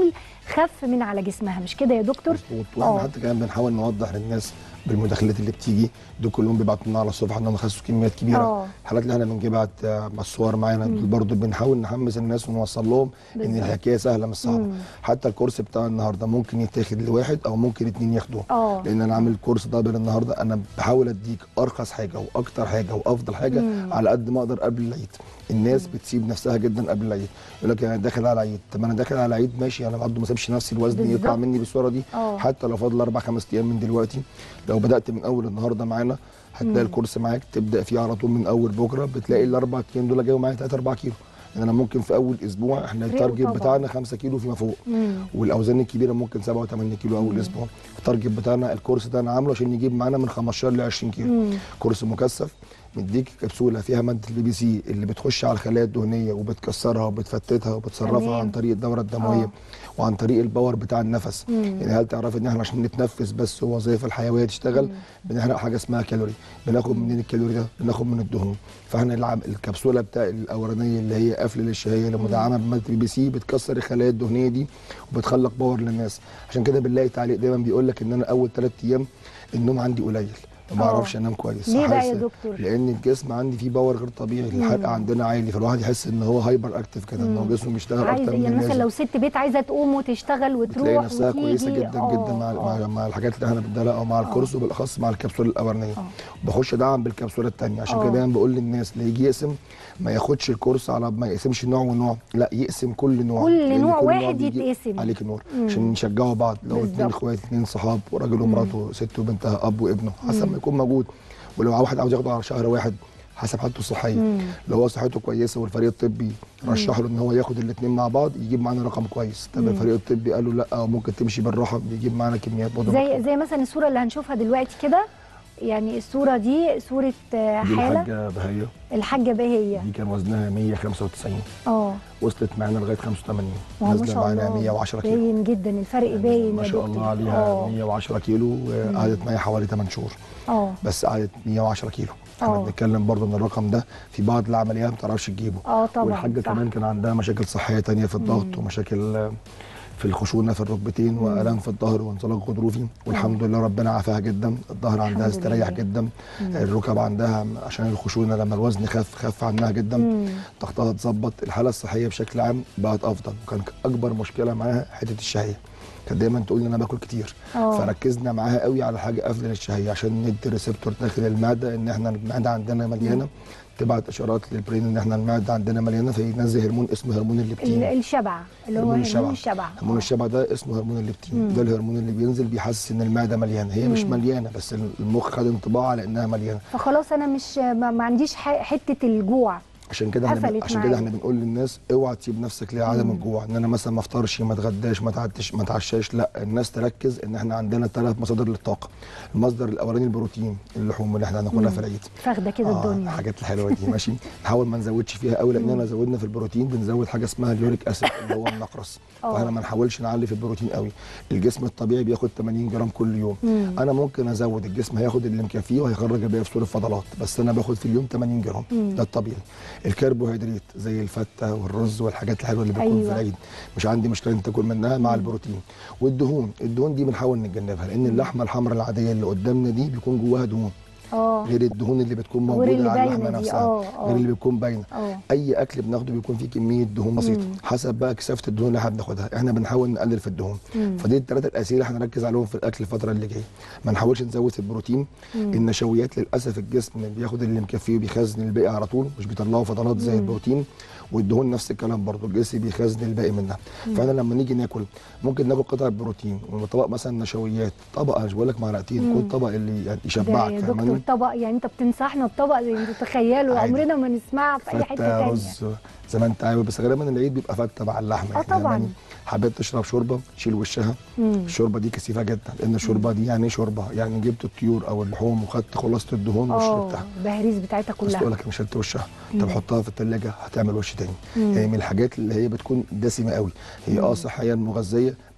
خف من على جسمها مش كده يا دكتور مظبوط آه. واحنا حتى كمان بنحاول نوضح للناس بالمداخلات اللي بتيجي دول كلهم بيبعتوا لنا على الصفحه انهم خسوا كميات كبيره آه. الحالات اللي احنا بنجيبها آه، مع الصور معانا دول برضه بنحاول نحمس الناس ونوصل لهم ان بالظبط. الحكايه سهله مش صعبه حتى الكورس بتاع النهارده ممكن يتاخد لواحد او ممكن اتنين ياخدوه آه. لان انا عامل كورس دبل النهارده انا بحاول اديك ارخص حاجه واكتر حاجه وافضل حاجه على قد ما اقدر قبل العيد الناس بتسيب نفسها جدا قبل العيد يقول لك انا داخل على العيد طب انا داخل على العيد ماشي انا برضه ما سيبش نفسي الوزن بالظبط. يطلع مني بالصوره دي آه. حتى لو فاضل اربع خمس ايام من دلوقتي لو بدات من اول النهارده معانا هتلاقي الكورس معاك تبدا فيه على طول من اول بكره بتلاقي الاربع ايام دول جايوا معايا 3 4 كيلو لان انا ممكن في اول اسبوع احنا يفرقوا التارجت طبعاً. بتاعنا 5 كيلو فيما فوق مم. والاوزان الكبيره ممكن 7 و8 كيلو اول اسبوع التارجت بتاعنا الكورس ده انا عامله عشان يجيب معانا من 15 ل 20 كيلو كورس مكثف مديك كبسوله فيها ماده البي بي سي اللي بتخش على الخلايا الدهنيه وبتكسرها وبتفتتها وبتصرفها تمام. عن طريق الدوره الدمويه آه. وعن طريق الباور بتاع النفس يعني هل تعرف ان احنا عشان نتنفس بس ووظائف الحيويه تشتغل بنحرق حاجه اسمها كالوري بناخد منين الكالوري ده بناخد من الدهون فاحنا العم- الكبسوله بتاع الاولانيه اللي هي قفل للشهيه اللي مدعمه بماده البي بي سي بتكسر الخلايا الدهنيه دي وبتخلق باور للناس عشان كده بنلاقي تعليق دايما بيقول لك ان انا اول ثلاث ايام النوم عندي قليل وما آه. اعرفش انام كويس ليه بقى يا حاسس- دكتور؟ لان الجسم عندي فيه باور غير طبيعي الحرق عندنا عالي فالواحد يحس ان هو هايبر اكتف كده ان هو جسمه بيشتغل عايزه اكتر من يعني مثلا اللازم لو ست بيت عايزه تقوم وتشتغل وتروح بتلاقي نفسها وتيجي كويسه جدا آه، جدا مع, آه. مع, مع الحاجات اللي احنا بنديها لها او مع الكورس وبالاخص مع الكبسوله الاولانيه بخش ادعم بالكبسوله الثانيه عشان آه. كده دايما بقول للناس اللي يجي يقسم ما ياخدش الكورس على ما يقسمش نوع ونوع لا يقسم كل نوع كل لأن نوع واحد بيجي يتقسم. عليك نور عشان يشجعوا بعض لو بالظبط. اثنين اخوات اثنين صحاب وراجل ومراته ست وبنتها اب وابنه حسب ما يكون موجود ولو واحد عاوز ياخده على شهر واحد حسب حالته الصحيه لو هو صحته كويسه والفريق الطبي رشح له ان هو ياخد الاثنين مع بعض يجيب معانا رقم كويس طب الفريق الطبي قال له لا أو ممكن تمشي بالراحه بيجيب معانا كميات برضه زي محترمة. زي مثلا الصوره اللي هنشوفها دلوقتي كده يعني الصوره دي صوره آه، دي حاله الحاجه بهيه الحاجه بهيه دي كان وزنها 195 اه وصلت معانا لغايه 85 ما هو ما نازله شاء معانا الله 110 كيلو باين جدا الفرق باين ما يا شاء دكتور. الله عليها اه 110 كيلو وقعدت معايا حوالي 8 شهور اه بس قعدت 110 كيلو احنا آه. بنتكلم برضه ان الرقم ده في بعض العمليات ما بتعرفش تجيبه اه طبعا والحاجه صح. كمان كان عندها مشاكل صحيه تانية في الضغط ومشاكل آه، في الخشونه في الركبتين والام في الظهر وانزلاق غضروفي والحمد لله ربنا عافاها جدا الظهر عندها الحمد استريح لله. جدا الركب عندها عشان الخشونه لما الوزن خف خف عنها جدا ضغطها اتظبط الحاله الصحيه بشكل عام بقت افضل وكان اكبر مشكله معاها حته الشهيه كانت دايما تقول لي انا باكل كتير آه. فركزنا معاها قوي على حاجه قافله للشهيه عشان ندي ريسبتور داخل المعده ان احنا المعده عندنا مليانه تبعت اشارات للبرين ان احنا المعده عندنا مليانه فينزل هرمون اسمه هرمون ال- الليبتين الشبع اللي هو هرمون الشبع هرمون آه. الشبع ده اسمه هرمون الليبتين ده الهرمون اللي بينزل بيحسس ان المعده مليانه هي مش مليانه بس المخ خد انطباع على انها مليانه فخلاص انا مش ما, ما عنديش ح- حته الجوع عشان كده احنا بن- قفلت عشان معايا. كده احنا بنقول للناس اوعى تسيب نفسك لعدم الجوع ان انا مثلا ما افطرش ما اتغداش ما اتعدش ما اتعشاش لا الناس تركز ان احنا عندنا ثلاث مصادر للطاقه المصدر الاولاني البروتين اللحوم اللي احنا هناكلها في العيد فاخده كده آه الدنيا الحاجات الحلوه دي ماشي نحاول ما نزودش فيها قوي لاننا لو زودنا في البروتين بنزود حاجه اسمها اليوريك اسيد اللي هو النقرس آه. فاحنا ما نحاولش نعلي في البروتين قوي الجسم الطبيعي بياخد 80 جرام كل يوم انا ممكن ازود الجسم هياخد اللي مكفيه وهيخرج الباقي في صوره فضلات بس انا باخد في اليوم 80 جرام ده الطبيعي الكربوهيدرات زي الفته والرز والحاجات الحلوه اللي بتكون أيوة. في العيد مش عندي مشكله ان تاكل منها مع البروتين والدهون الدهون دي بنحاول نتجنبها لان اللحمه الحمراء العاديه اللي قدامنا دي بيكون جواها دهون اه غير الدهون اللي بتكون غير موجوده اللي على باينة اللحمه دي، نفسها آه، آه. غير اللي بتكون باينه اه اي اكل بناخده بيكون فيه كميه دهون بسيطه حسب بقى كثافه الدهون اللي احنا بناخدها احنا بنحاول نقلل في الدهون فدي الثلاثه الاساسيه اللي احنا نركز عليهم في الاكل الفتره اللي جايه ما نحاولش نزود في البروتين النشويات للاسف الجسم بياخد اللي مكفيه وبيخزن الباقي على طول مش بيطلعوا فضلات زي البروتين والدهون نفس الكلام برضو الجسم بيخزن الباقي منها فانا لما نيجي ناكل ممكن ناكل قطعه بروتين وطبق مثلا نشويات طبق انا مش بقول لك معلقتين كل طبق اللي يعني ده يشبعك يا دكتور فاهماني طبق يعني انت بتنصحنا بطبق زي انتوا تخيلوا عادي. عمرنا ما نسمعها في اي حته فته ثانيه رز زي ما انت عاوز بس غالبا العيد بيبقى فته مع اللحمه اه يعني طبعاً. فاهماني؟ حبيت تشرب شوربه شيل وشها الشوربه دي كثيفه جدا لان الشوربه دي يعني ايه شوربه يعني جبت الطيور او اللحوم وخدت خلاصه الدهون اه وشربتها البهاريز بتاعتها بس تقول كلها لك مش شلت وشها طب حطها في الثلاجه هتعمل وش تاني يعني من الحاجات اللي هي بتكون دسمه قوي هي اه صحيا مغذيه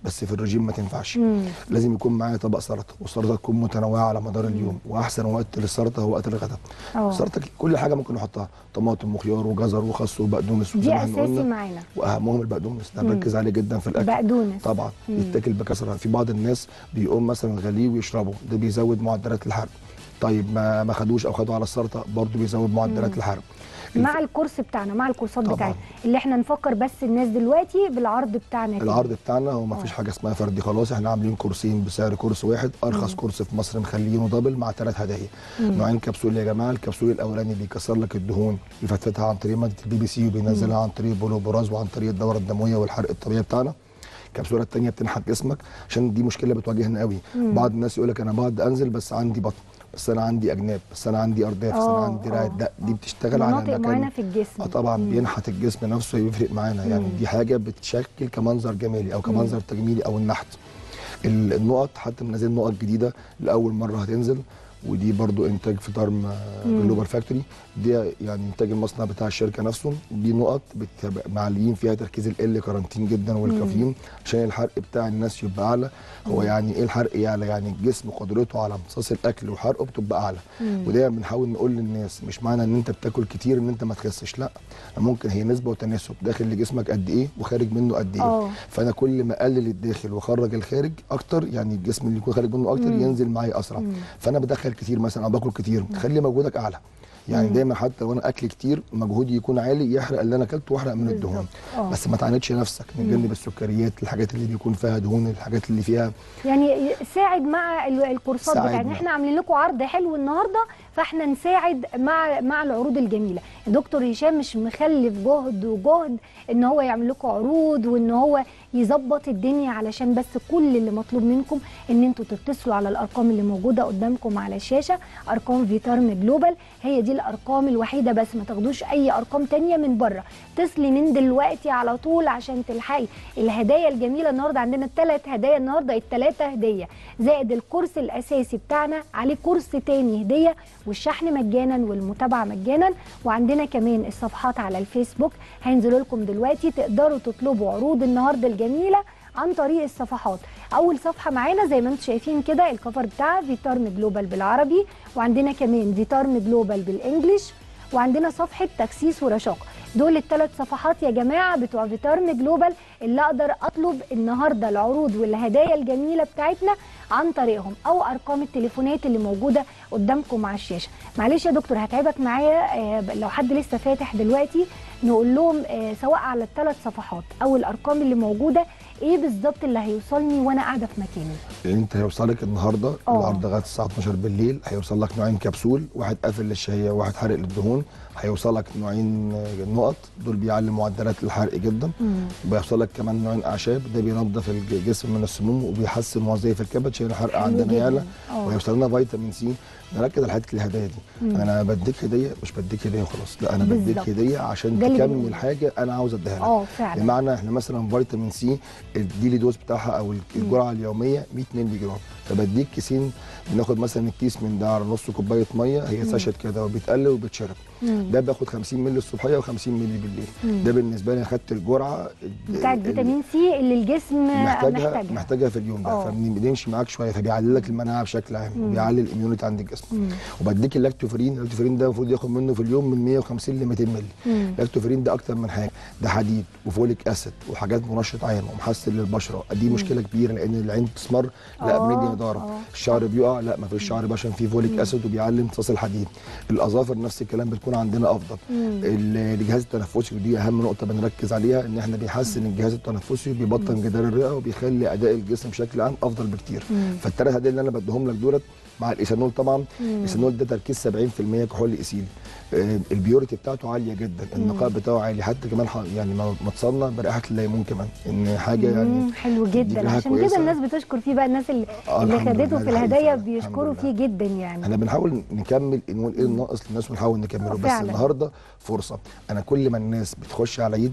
بس في الرجيم ما تنفعش مم. لازم يكون معايا طبق سلطه والسلطه تكون متنوعه على مدار اليوم واحسن وقت للسلطه هو وقت الغداء اه السلطه كل حاجه ممكن نحطها طماطم وخيار وجزر وخس وبقدونس دي وزي ما احنا اساسي قلنا معانا واهمهم البقدونس ده مم. بركز عليه جدا في الاكل بقدونس طبعا مم. يتاكل بكثره في بعض الناس بيقوم مثلا غليه ويشربه ده بيزود معدلات الحرق طيب ما ما خدوش او خدوا على السلطه برضه بيزود معدلات مم. الحرق مع الكورس بتاعنا مع الكورسات طبعاً. بتاعتنا اللي احنا نفكر بس الناس دلوقتي بالعرض بتاعنا كده. العرض بتاعنا هو ما آه. فيش حاجه اسمها فردي خلاص احنا عاملين كورسين بسعر كورس واحد ارخص كورس في مصر مخلينه دبل مع ثلاث هدايا نوعين كبسول يا جماعه الكبسول الاولاني بيكسر لك الدهون بيفتتها عن طريق ماده البي بي سي وبينزلها عن طريق بولوبراز وعن طريق الدوره الدمويه والحرق الطبيعي بتاعنا الكبسوله الثانيه بتنحت جسمك عشان دي مشكله بتواجهنا قوي بعض الناس يقول لك انا بقعد انزل بس عندي بطن بس انا عندي اجناب بس انا عندي ارداف بس انا آه، عندي آه. رعد لا دي بتشتغل على مناطق مكان معينه في الجسم اه طبعا مم. بينحت الجسم نفسه يفرق معانا يعني دي حاجه بتشكل كمنظر جمالي او كمنظر تجميلي او النحت ال- النقط حتى منزل نقط جديده لاول مره هتنزل ودي برضو انتاج في دارم جلوبال فاكتوري دي يعني انتاج المصنع بتاع الشركه نفسه دي نقط بتبقى معليين فيها تركيز ال كارانتين جدا والكافيين عشان الحرق بتاع الناس يبقى اعلى هو يعني ايه الحرق يعلى يعني الجسم قدرته على امتصاص الاكل وحرقه بتبقى اعلى ودايما بنحاول نقول للناس مش معنى ان انت بتاكل كتير ان انت ما تخسش لا ممكن هي نسبه وتناسب داخل لجسمك قد ايه وخارج منه قد ايه اه فانا كل ما اقلل الداخل واخرج الخارج اكتر يعني الجسم اللي يكون خارج منه اكتر مم. ينزل معايا اسرع فانا بدخل كتير مثلا او باكل كتير خلي مجهودك اعلى يعني مم. دايما حتى وانا اكل كتير مجهودي يكون عالي يحرق اللي انا اكلته واحرق من الدهون بالظبط. آه. بس ما تعاندش نفسك نجنب السكريات الحاجات اللي بيكون فيها دهون الحاجات اللي فيها يعني ساعد مع ال- الكورسات ساعدنا. بتاعتنا احنا عاملين لكم عرض حلو النهارده فاحنا نساعد مع مع العروض الجميله دكتور هشام مش مخلف جهد وجهد ان هو يعمل لكم عروض وان هو يظبط الدنيا علشان بس كل اللي مطلوب منكم ان انتوا تتصلوا على الارقام اللي موجوده قدامكم على الشاشه ارقام فيتارم جلوبال هي دي الارقام الوحيده بس ما تاخدوش اي ارقام تانية من بره اتصلي من دلوقتي على طول عشان تلحقي الهدايا الجميله النهارده عندنا ثلاث هدايا النهارده الثلاثه هديه زائد الكورس الاساسي بتاعنا عليه كورس تاني هديه والشحن مجانا والمتابعه مجانا وعندنا كمان الصفحات على الفيسبوك هينزلوا لكم دلوقتي تقدروا تطلبوا عروض النهارده الجميله عن طريق الصفحات اول صفحه معانا زي ما انتم شايفين كده الكفر بتاعها فيتارم جلوبال بالعربي وعندنا كمان فيتارم جلوبال بالانجلش وعندنا صفحه تكسيس ورشاقه دول الثلاث صفحات يا جماعه بتوع فيتارم جلوبال اللي اقدر اطلب النهارده العروض والهدايا الجميله بتاعتنا عن طريقهم او ارقام التليفونات اللي موجوده قدامكم على الشاشه معلش يا دكتور هتعبك معايا آه، لو حد لسه فاتح دلوقتي نقول لهم آه، سواء على الثلاث صفحات او الارقام اللي موجوده ايه بالظبط اللي هيوصلني وانا قاعده في مكاني انت هيوصلك النهارده اه. العرض لغايه الساعه 12 بالليل هيوصل لك نوعين كبسول واحد قافل للشهيه وواحد حارق للدهون هيوصلك نوعين آه، نقط دول بيعلي معدلات الحرق جدا بيوصل لك كمان نوعين اعشاب ده بينظف الجسم من السموم وبيحسن وظائف الكبد عشان الحرق حلو عندنا جداً. يعلى اه. وهيوصل لنا فيتامين سي نركز على حته الهدايا دي انا بديك هديه مش بديك هديه وخلاص لا انا بديك بالظبط. هديه عشان ده اللي تكمل بنقوله. حاجه انا عاوز اديها لك اه فعلا بمعنى احنا مثلا فيتامين سي الديلي دوز بتاعها او الجرعه اليوميه 100 مللي جرام فبديك كيسين بناخد مثلا الكيس من ده على نص كوبايه ميه هي ساشت كده وبيتقلب وبيتشرب مم. ده باخد 50 مللي الصبحيه و50 مللي بالليل ده بالنسبه لي اخدت الجرعه بتاعت ال- فيتامين سي اللي الجسم محتاجها محتاجها محتاجها في اليوم ده اه. فبنمشي معاك شويه فبيعلي لك المناعه بشكل عام وبيعلي الاميونيتي عند الجسم وبديك اللاكتوفرين اللاكتوفرين ده المفروض ياخد منه في اليوم من 150 ل 200 مللي مم. اللاكتوفرين ده اكتر من حاجه ده حديد وفوليك اسيد وحاجات منشط عين ومحسن للبشره دي مشكله كبيره لان العين بتسمر لا اه، بندي اه. نضاره الشعر بيقع لا ما فيش شعر بقى عشان فيه فوليك اسيد وبيعلي امتصاص الحديد الاظافر نفس الكلام بتكون عندنا افضل ال- الجهاز التنفسي ودي اهم نقطه بنركز عليها ان احنا بيحسن الجهاز التنفسي بيبطن جدار الرئه وبيخلي اداء الجسم بشكل عام افضل بكتير فالثلاث هدايا اللي انا بديهم لك دولت مع الايثانول طبعا الايثانول ده تركيز 70% كحول ايثيلي آه، البيوريتي بتاعته عاليه جدا النقاء بتاعه عالي حتى كمان ح- يعني ما- متصنع برائحه الليمون كمان ان حاجه يعني مم، حلو دي جدا ريحة عشان كده كويسة. الناس بتشكر فيه بقى الناس اللي, آه، اللي الحمد خدته لله، في ده حقيقي الهدايا فعلا، بيشكروا الحمد فيه لله. جدا يعني احنا بنحاول نكمل نقول ايه الناقص للناس ونحاول نكمله آه، بس فعلا. النهارده فرصه انا كل ما الناس بتخش على عيد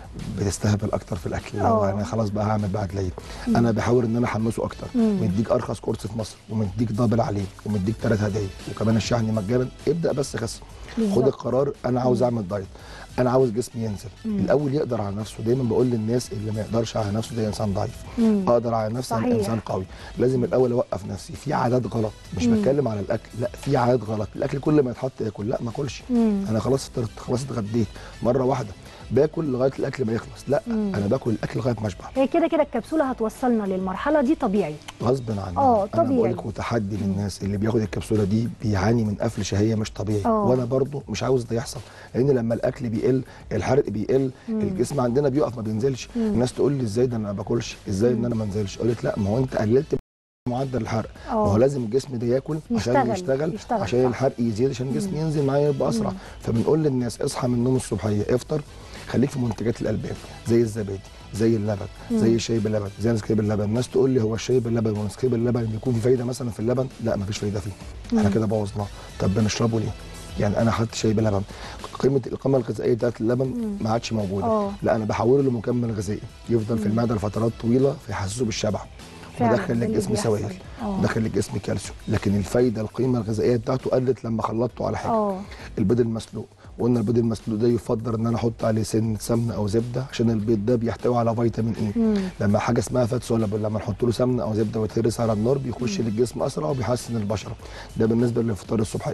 بتستهبل اكتر في الاكل لو آه. انا خلاص بقى هعمل بعد العيد انا بحاول ان انا احمسه اكتر مم. مديك ارخص كورس في مصر ومديك دبل عليه ومديك ثلاث هدايا وكمان الشحن مجانا ابدا بس خس بالظبط. خد القرار انا عاوز اعمل دايت انا عاوز جسمي ينزل الاول يقدر على نفسه دايما بقول للناس اللي ما يقدرش على نفسه ده انسان ضعيف مم. اقدر على نفسي انا صحيح. انسان قوي لازم الاول اوقف نفسي في عادات غلط مش مم. بتكلم على الاكل لا في عادات غلط الاكل كل ما يتحط ياكل لا ما اكلش مم. انا خلاص فطرت خلاص اتغديت مره واحده باكل لغايه الاكل ما يخلص لا مم. انا باكل الاكل لغايه ما اشبع هي كده كده الكبسوله هتوصلنا للمرحله دي طبيعي غصب عني آه، انا طبيعي. بقول لك وتحدي للناس اللي بياخد الكبسوله دي بيعاني من قفل شهيه مش طبيعي آه. وانا برضو مش عاوز ده يحصل لان لما الاكل بيقل الحرق بيقل الجسم عندنا بيقف ما بينزلش الناس تقول لي ازاي ده انا ما باكلش ازاي ان انا ما انزلش اقول لك لا ما هو انت قللت معدل الحرق ما هو اه لازم الجسم ده ياكل عشان يشتغل، يشتغل, يشتغل، عشان صح. الحرق يزيد عشان الجسم ينزل معايا يبقى اسرع فبنقول للناس اصحى من النوم الصبحيه افطر خليك في منتجات الالبان زي الزبادي زي اللبن زي الشاي باللبن زي نسكريب باللبن الناس تقول لي هو الشاي باللبن ونسكريب باللبن بيكون في فايده مثلا في اللبن لا مفيش فايده فيه احنا كده بوظناه طب بنشربه ليه يعني انا حاطط شاي بلبن قيمه القيمه الغذائيه بتاعت اللبن ما عادش موجوده آه. لا انا بحوله لمكمل غذائي يفضل في المعده لفترات طويله فيحسسه بالشبع فعلا، ودخل ده اللي للجسم بيحصل. سوائل آه. دخل للجسم كالسيوم لكن الفايده القيمه الغذائيه بتاعته قلت لما خلطته على حاجه اه البيض المسلوق وقلنا البيض المسلوق ده يفضل ان انا احط عليه سن سمنه او زبده عشان البيض ده بيحتوي على فيتامين اي مم. لما حاجه اسمها فات سولابل لما نحط له سمنه او زبده ويتهرس على النار بيخش للجسم اسرع وبيحسن البشره ده بالنسبه للفطار الصبحيه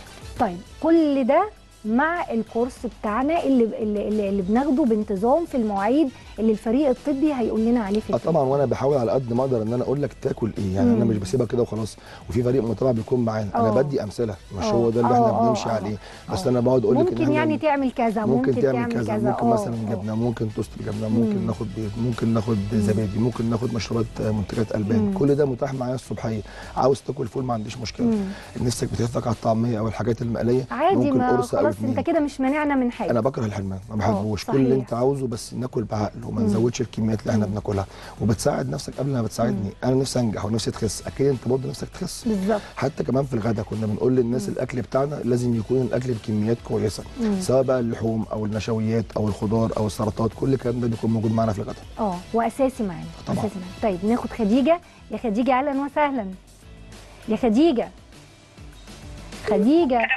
طيب كل ده مع الكورس بتاعنا اللي اللي, اللي, اللي بناخده بانتظام في المواعيد اللي الفريق الطبي هيقول لنا عليه في اه الفيديو. طبعا وانا بحاول على قد ما اقدر ان انا اقول لك تاكل ايه يعني انا مم. مش بسيبها كده وخلاص وفي فريق متابع بيكون معانا انا آه. بدي امثله مش آه. هو ده اللي آه، احنا آه، بنمشي آه. عليه بس آه. انا بقعد اقول لك إن ممكن إحنا يعني تعمل كذا ممكن تعمل كذا ممكن آه، مثلا آه. جبنه ممكن توست جبنه ممكن مم. ناخد بيض ممكن ناخد زبادي ممكن ناخد مشروبات آه، منتجات البان مم. كل ده متاح معايا الصبحيه عاوز تاكل فول ما عنديش مشكله مم. نفسك بتهفك على الطعميه او الحاجات المقليه عادي ممكن ما قرص او خلاص اتنين انت كده مش مانعنا من حاجه انا بكره الحرمان ما بحبوش كل اللي صحيح. انت عاوزه بس ناكل بعقل وما نزودش الكميات اللي احنا بناكلها وبتساعد نفسك قبل ما بتساعدني انا نفسي انجح ونفسي تخس اكيد انت برضه نفسك تخس بالظبط حتى كمان في الغداء كنا بنقول للناس الاكل بتاعنا لازم يكون الاكل بكميات كويسه سواء بقى اللحوم او النشويات او الخضار او السلطات كل الكلام ده بيكون موجود معانا في الغداء اه واساسي معانا طبعاً. اساسي معانا طيب ناخد خديجه يا خديجه اهلا وسهلا يا خديجه خديجه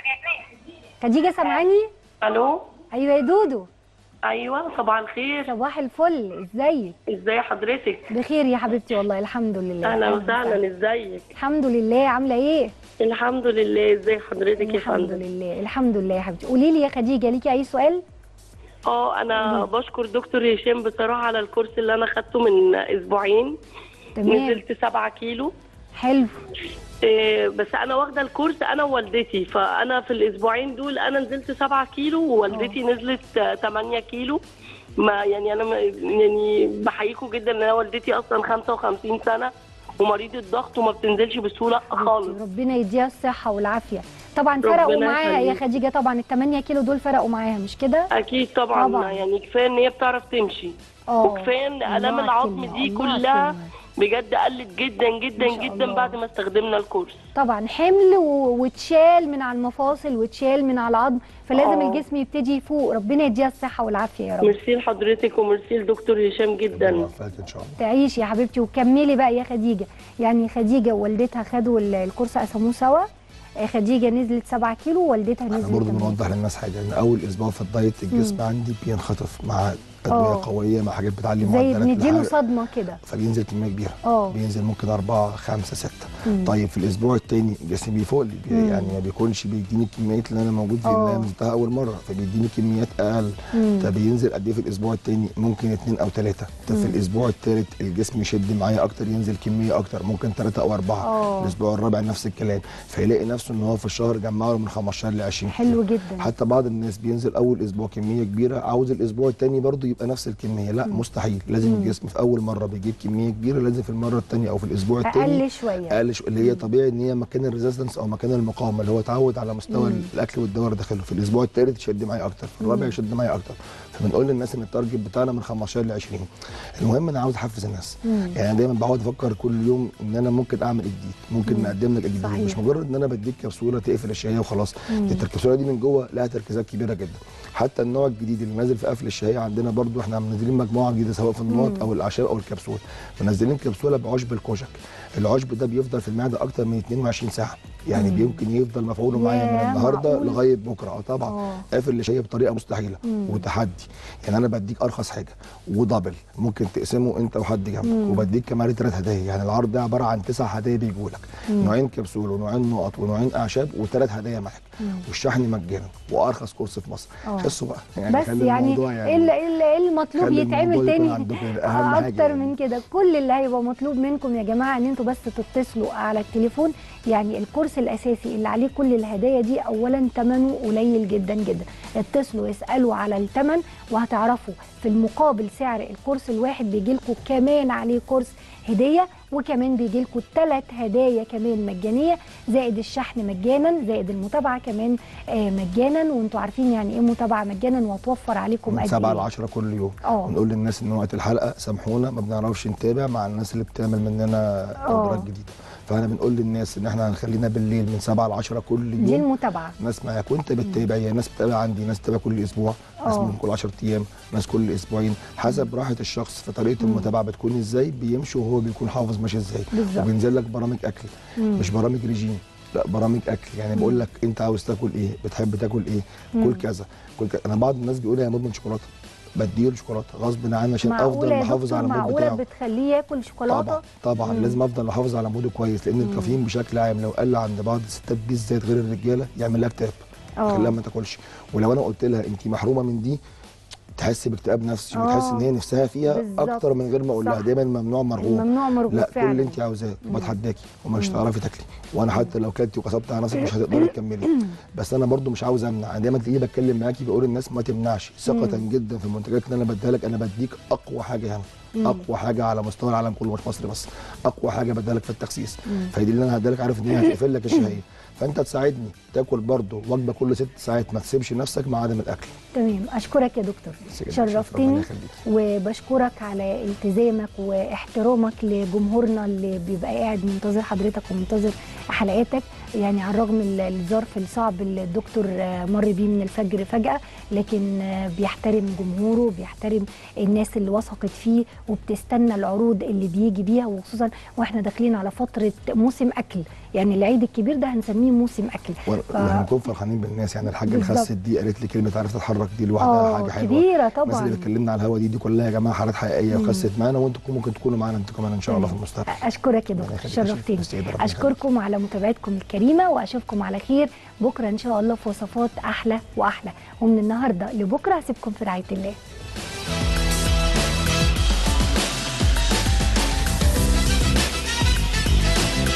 خديجه سامعاني الو ايوه يا دودو ايوه صباح الخير صباح الفل ازيك ازاي حضرتك بخير يا حبيبتي والله الحمد لله اهلا وسهلا ازيك الحمد لله عامله ايه الحمد لله ازاي حضرتك يا الحمد فندم لله الحمد لله يا حبيبتي قولي لي يا خديجه ليكي اي سؤال اه انا بشكر دكتور هشام بصراحه على الكورس اللي انا خدته من اسبوعين تمام نزلت سبعة كيلو حلو إيه، بس انا واخده الكورس انا ووالدتي فانا في الاسبوعين دول انا نزلت سبعة كيلو ووالدتي نزلت آه، 8 كيلو ما يعني انا ما- يعني بحييكم جدا ان انا والدتي اصلا 55 سنه ومريضه ضغط وما بتنزلش بسهوله خالص ربنا يديها الصحه والعافيه طبعا فرقوا ربنا معاها يا يخليك. خديجه طبعا ال 8 كيلو دول فرقوا معاها مش كده اكيد طبعا, طبعاً. يعني كفايه ان هي بتعرف تمشي اه وكفايه ان الام الله العظم كلمة، دي الله كلها كلمة. بجد قلت جدا ما جدا شاء جدا الله. بعد ما استخدمنا الكورس طبعا حمل و- واتشال من على المفاصل واتشال من على العظم فلازم آه. الجسم يبتدي يفوق ربنا يديها الصحه والعافيه يا رب ميرسي لحضرتك وميرسي لدكتور هشام جدا موفقك ان شاء الله تعيشي يا حبيبتي وكملي بقى يا خديجه يعني خديجه ووالدتها خدوا ال- الكورس قسموه سوا آه، خديجه نزلت 7 كيلو ووالدتها احنا نزلت برضه 8 بنوضح للناس حاجه ان اول اسبوع في الدايت الجسم عندي بينخطف مع ادويه آه. قويه مع حاجات بتعلي زي معدلات بنديله الحرق صدمه كده فبينزل كميه كبيره اه بينزل ممكن أربعة خمسة ستة مم. طيب في الأسبوع التاني جسمي بيفوق لي بي مم. يعني ما بيكونش بيديني الكميات اللي أنا موجود فيها اللي آه. أنا نزلتها أول مرة فبيديني كميات أقل مم. طب بينزل قد إيه في الأسبوع التاني ممكن اتنين أو تلاتة طب في الأسبوع التالت الجسم يشد معايا أكتر ينزل كمية أكتر ممكن تلاتة أو أربعة آه. الأسبوع الرابع نفس الكلام فيلاقي نفسه إن هو في الشهر جمع له من 15 ل 20 حلو كيلو. جدا حتى بعض الناس بينزل اول اسبوع كميه كبيره عاوز الاسبوع الثاني برضه يبقى نفس الكميه لا مستحيل لازم الجسم في اول مره بيجيب كميه كبيره لازم في المره الثانيه او في الاسبوع الثاني اقل شويه اقل شو اللي هي طبيعي ان هي مكان الريزيستنس او مكان المقاومه اللي هو اتعود على مستوى الاكل والدوره داخله في الاسبوع الثالث يشد معايا اكتر في الرابع يشد معايا اكتر فبنقول للناس ان التارجت بتاعنا من 15 ل 20 المهم انا عاوز احفز الناس مم. يعني أنا دايما بقعد افكر كل يوم ان انا ممكن اعمل إيه جديد ممكن مم. نقدم لك إيه جديد صحيح. مش مجرد ان انا بديك كبسوله تقفل الشهيه وخلاص مم. انت الكبسوله دي من جوه لها تركيزات كبيره جدا حتى النوع الجديد اللي نازل في قفل الشهيه عندنا برضو احنا منزلين مجموعه جديده سواء في النقط مم. او الاعشاب او الكبسول منزلين كبسوله بعشب الكوشك العشب ده بيفضل في المعده اكتر من 22 ساعه يعني مم. بيمكن يفضل مفعوله معايا ياه، من النهارده معقول؟ لغايه بكره اه طبعا آه. قافل الشهيه بطريقه مستحيله مم. وتحدي يعني انا بديك ارخص حاجه ودبل ممكن تقسمه انت وحد جنبك مم. وبديك كمان ثلاث هدايا يعني العرض ده عباره عن تسع هدايا بيجوا لك مم. نوعين كبسول ونوعين نقط ونوعين اعشاب وثلاث هدايا معاك مم. والشحن مجانا وارخص كورس في مصر آه. حسوا بقى يعني بس خلي يعني الموضوع ايه اللي- إيه اللي- إيه المطلوب خلي يتعمل الموضوع يكون تاني عندكم أهم حاجة اكتر يعني. من كده كل اللي هيبقى مطلوب منكم يا جماعه ان انتوا بس تتصلوا على التليفون يعني الكورس الاساسي اللي عليه كل الهدايا دي اولا ثمنه قليل جدا جدا اتصلوا اسالوا على الثمن وهتعرفوا في المقابل سعر الكورس الواحد بيجي لكم كمان عليه كورس هديه وكمان بيجي لكم ثلاث هدايا كمان مجانيه زائد الشحن مجانا زائد المتابعه كمان آه، مجانا وانتوا عارفين يعني ايه متابعه مجانا وهتوفر عليكم من قد 7 ل ايه 10 كل يوم اه. ونقول للناس ان وقت الحلقه سامحونا ما بنعرفش نتابع مع الناس اللي بتعمل مننا اوردرات جديده فاحنا بنقول للناس ان احنا هنخلينا بالليل من 7 ل 10 كل يوم دي المتابعه ناس معاك وانت بتتابع يعني ناس بتتابع عندي ناس بتتابع كل اسبوع ناس اه. ممكن كل 10 ايام ناس كل اسبوعين حسب راحه الشخص في طريقه المتابعه بتكون ازاي بيمشي وهو بيكون حافظ ماشي ازاي بالظبط. وبينزل لك برامج اكل مم. مش برامج ريجيم لا برامج اكل يعني بقول لك انت عاوز تاكل ايه بتحب تاكل ايه مم. كل كذا كل كذا انا بعض الناس بيقول لي يا مدمن شوكولاته بديله شوكولاته غصب عني عشان افضل معقوله يا محافظ دكتور على المود معقوله بتاعه بتخليه ياكل شوكولاته طبعا طبعا مم. لازم افضل محافظ على موده كويس لان الكافيين بشكل عام لو قل عند بعض الستات بالذات غير الرجاله يعمل لها اكتئاب اه. خليها ما تاكلش ولو انا قلت لها انت محرومه من دي تحس باكتئاب نفسي اه. وتحس ان هي نفسها فيها بالظبط. اكتر من غير ما اقول لها صح. دايما ممنوع مرغوب ممنوع مرغوب لا كل فعلا اللي انت عاوزاه وبتحداكي ومش هتعرفي تاكلي وانا حتى لو كلتي وكسبت على نفسك مش هتقدري تكملي بس انا برضو مش عاوز امنع انا دايما تلاقيني بتكلم معاكي بقول للناس ما تمنعش ثقه جدا في المنتجات اللي انا بديها لك انا بديك اقوى حاجه هنا اقوى حاجه على مستوى العالم كله مش مصر بس اقوى حاجه بديها لك في التخسيس فهي دي اللي انا هديها لك عارف ان هي هتقفل لك الشهيه فانت تساعدني تاكل برضو وجبه كل ست ساعات ما تسيبش نفسك مع عدم الاكل تمام اشكرك يا دكتور بس كده، شكراً، ربنا شرفتني يخليك. وبشكرك على التزامك واحترامك لجمهورنا اللي بيبقى قاعد منتظر حضرتك ومنتظر حلقاتك يعني على الرغم من الظرف الصعب اللي الدكتور آه، مر بيه من الفجر فجأة لكن آه، بيحترم جمهوره بيحترم الناس اللي وثقت فيه وبتستنى العروض اللي بيجي بيها وخصوصا واحنا داخلين على فترة موسم أكل يعني العيد الكبير ده هنسميه موسم أكل ف- ونكون فرحانين بالناس يعني الحاجه اللي بالظبط. خست دي قالت لي كلمه عرفت اتحرك دي لوحدها اه حاجه حلوه كبيرة الناس طبعا اللي اتكلمنا على الهوا دي دي كلها يا جماعه حالات حقيقيه وخست معانا وانتم ممكن تكونوا معانا انتم كمان ان شاء الله في المستقبل اشكرك يا ربنا دكتور يخليك يا شيخ. شرفتني ميرسي جدا، ربنا اشكركم على متابعتكم الكريمه واشوفكم على خير بكره ان شاء الله في وصفات احلى واحلى ومن النهارده لبكره هسيبكم في رعايه الله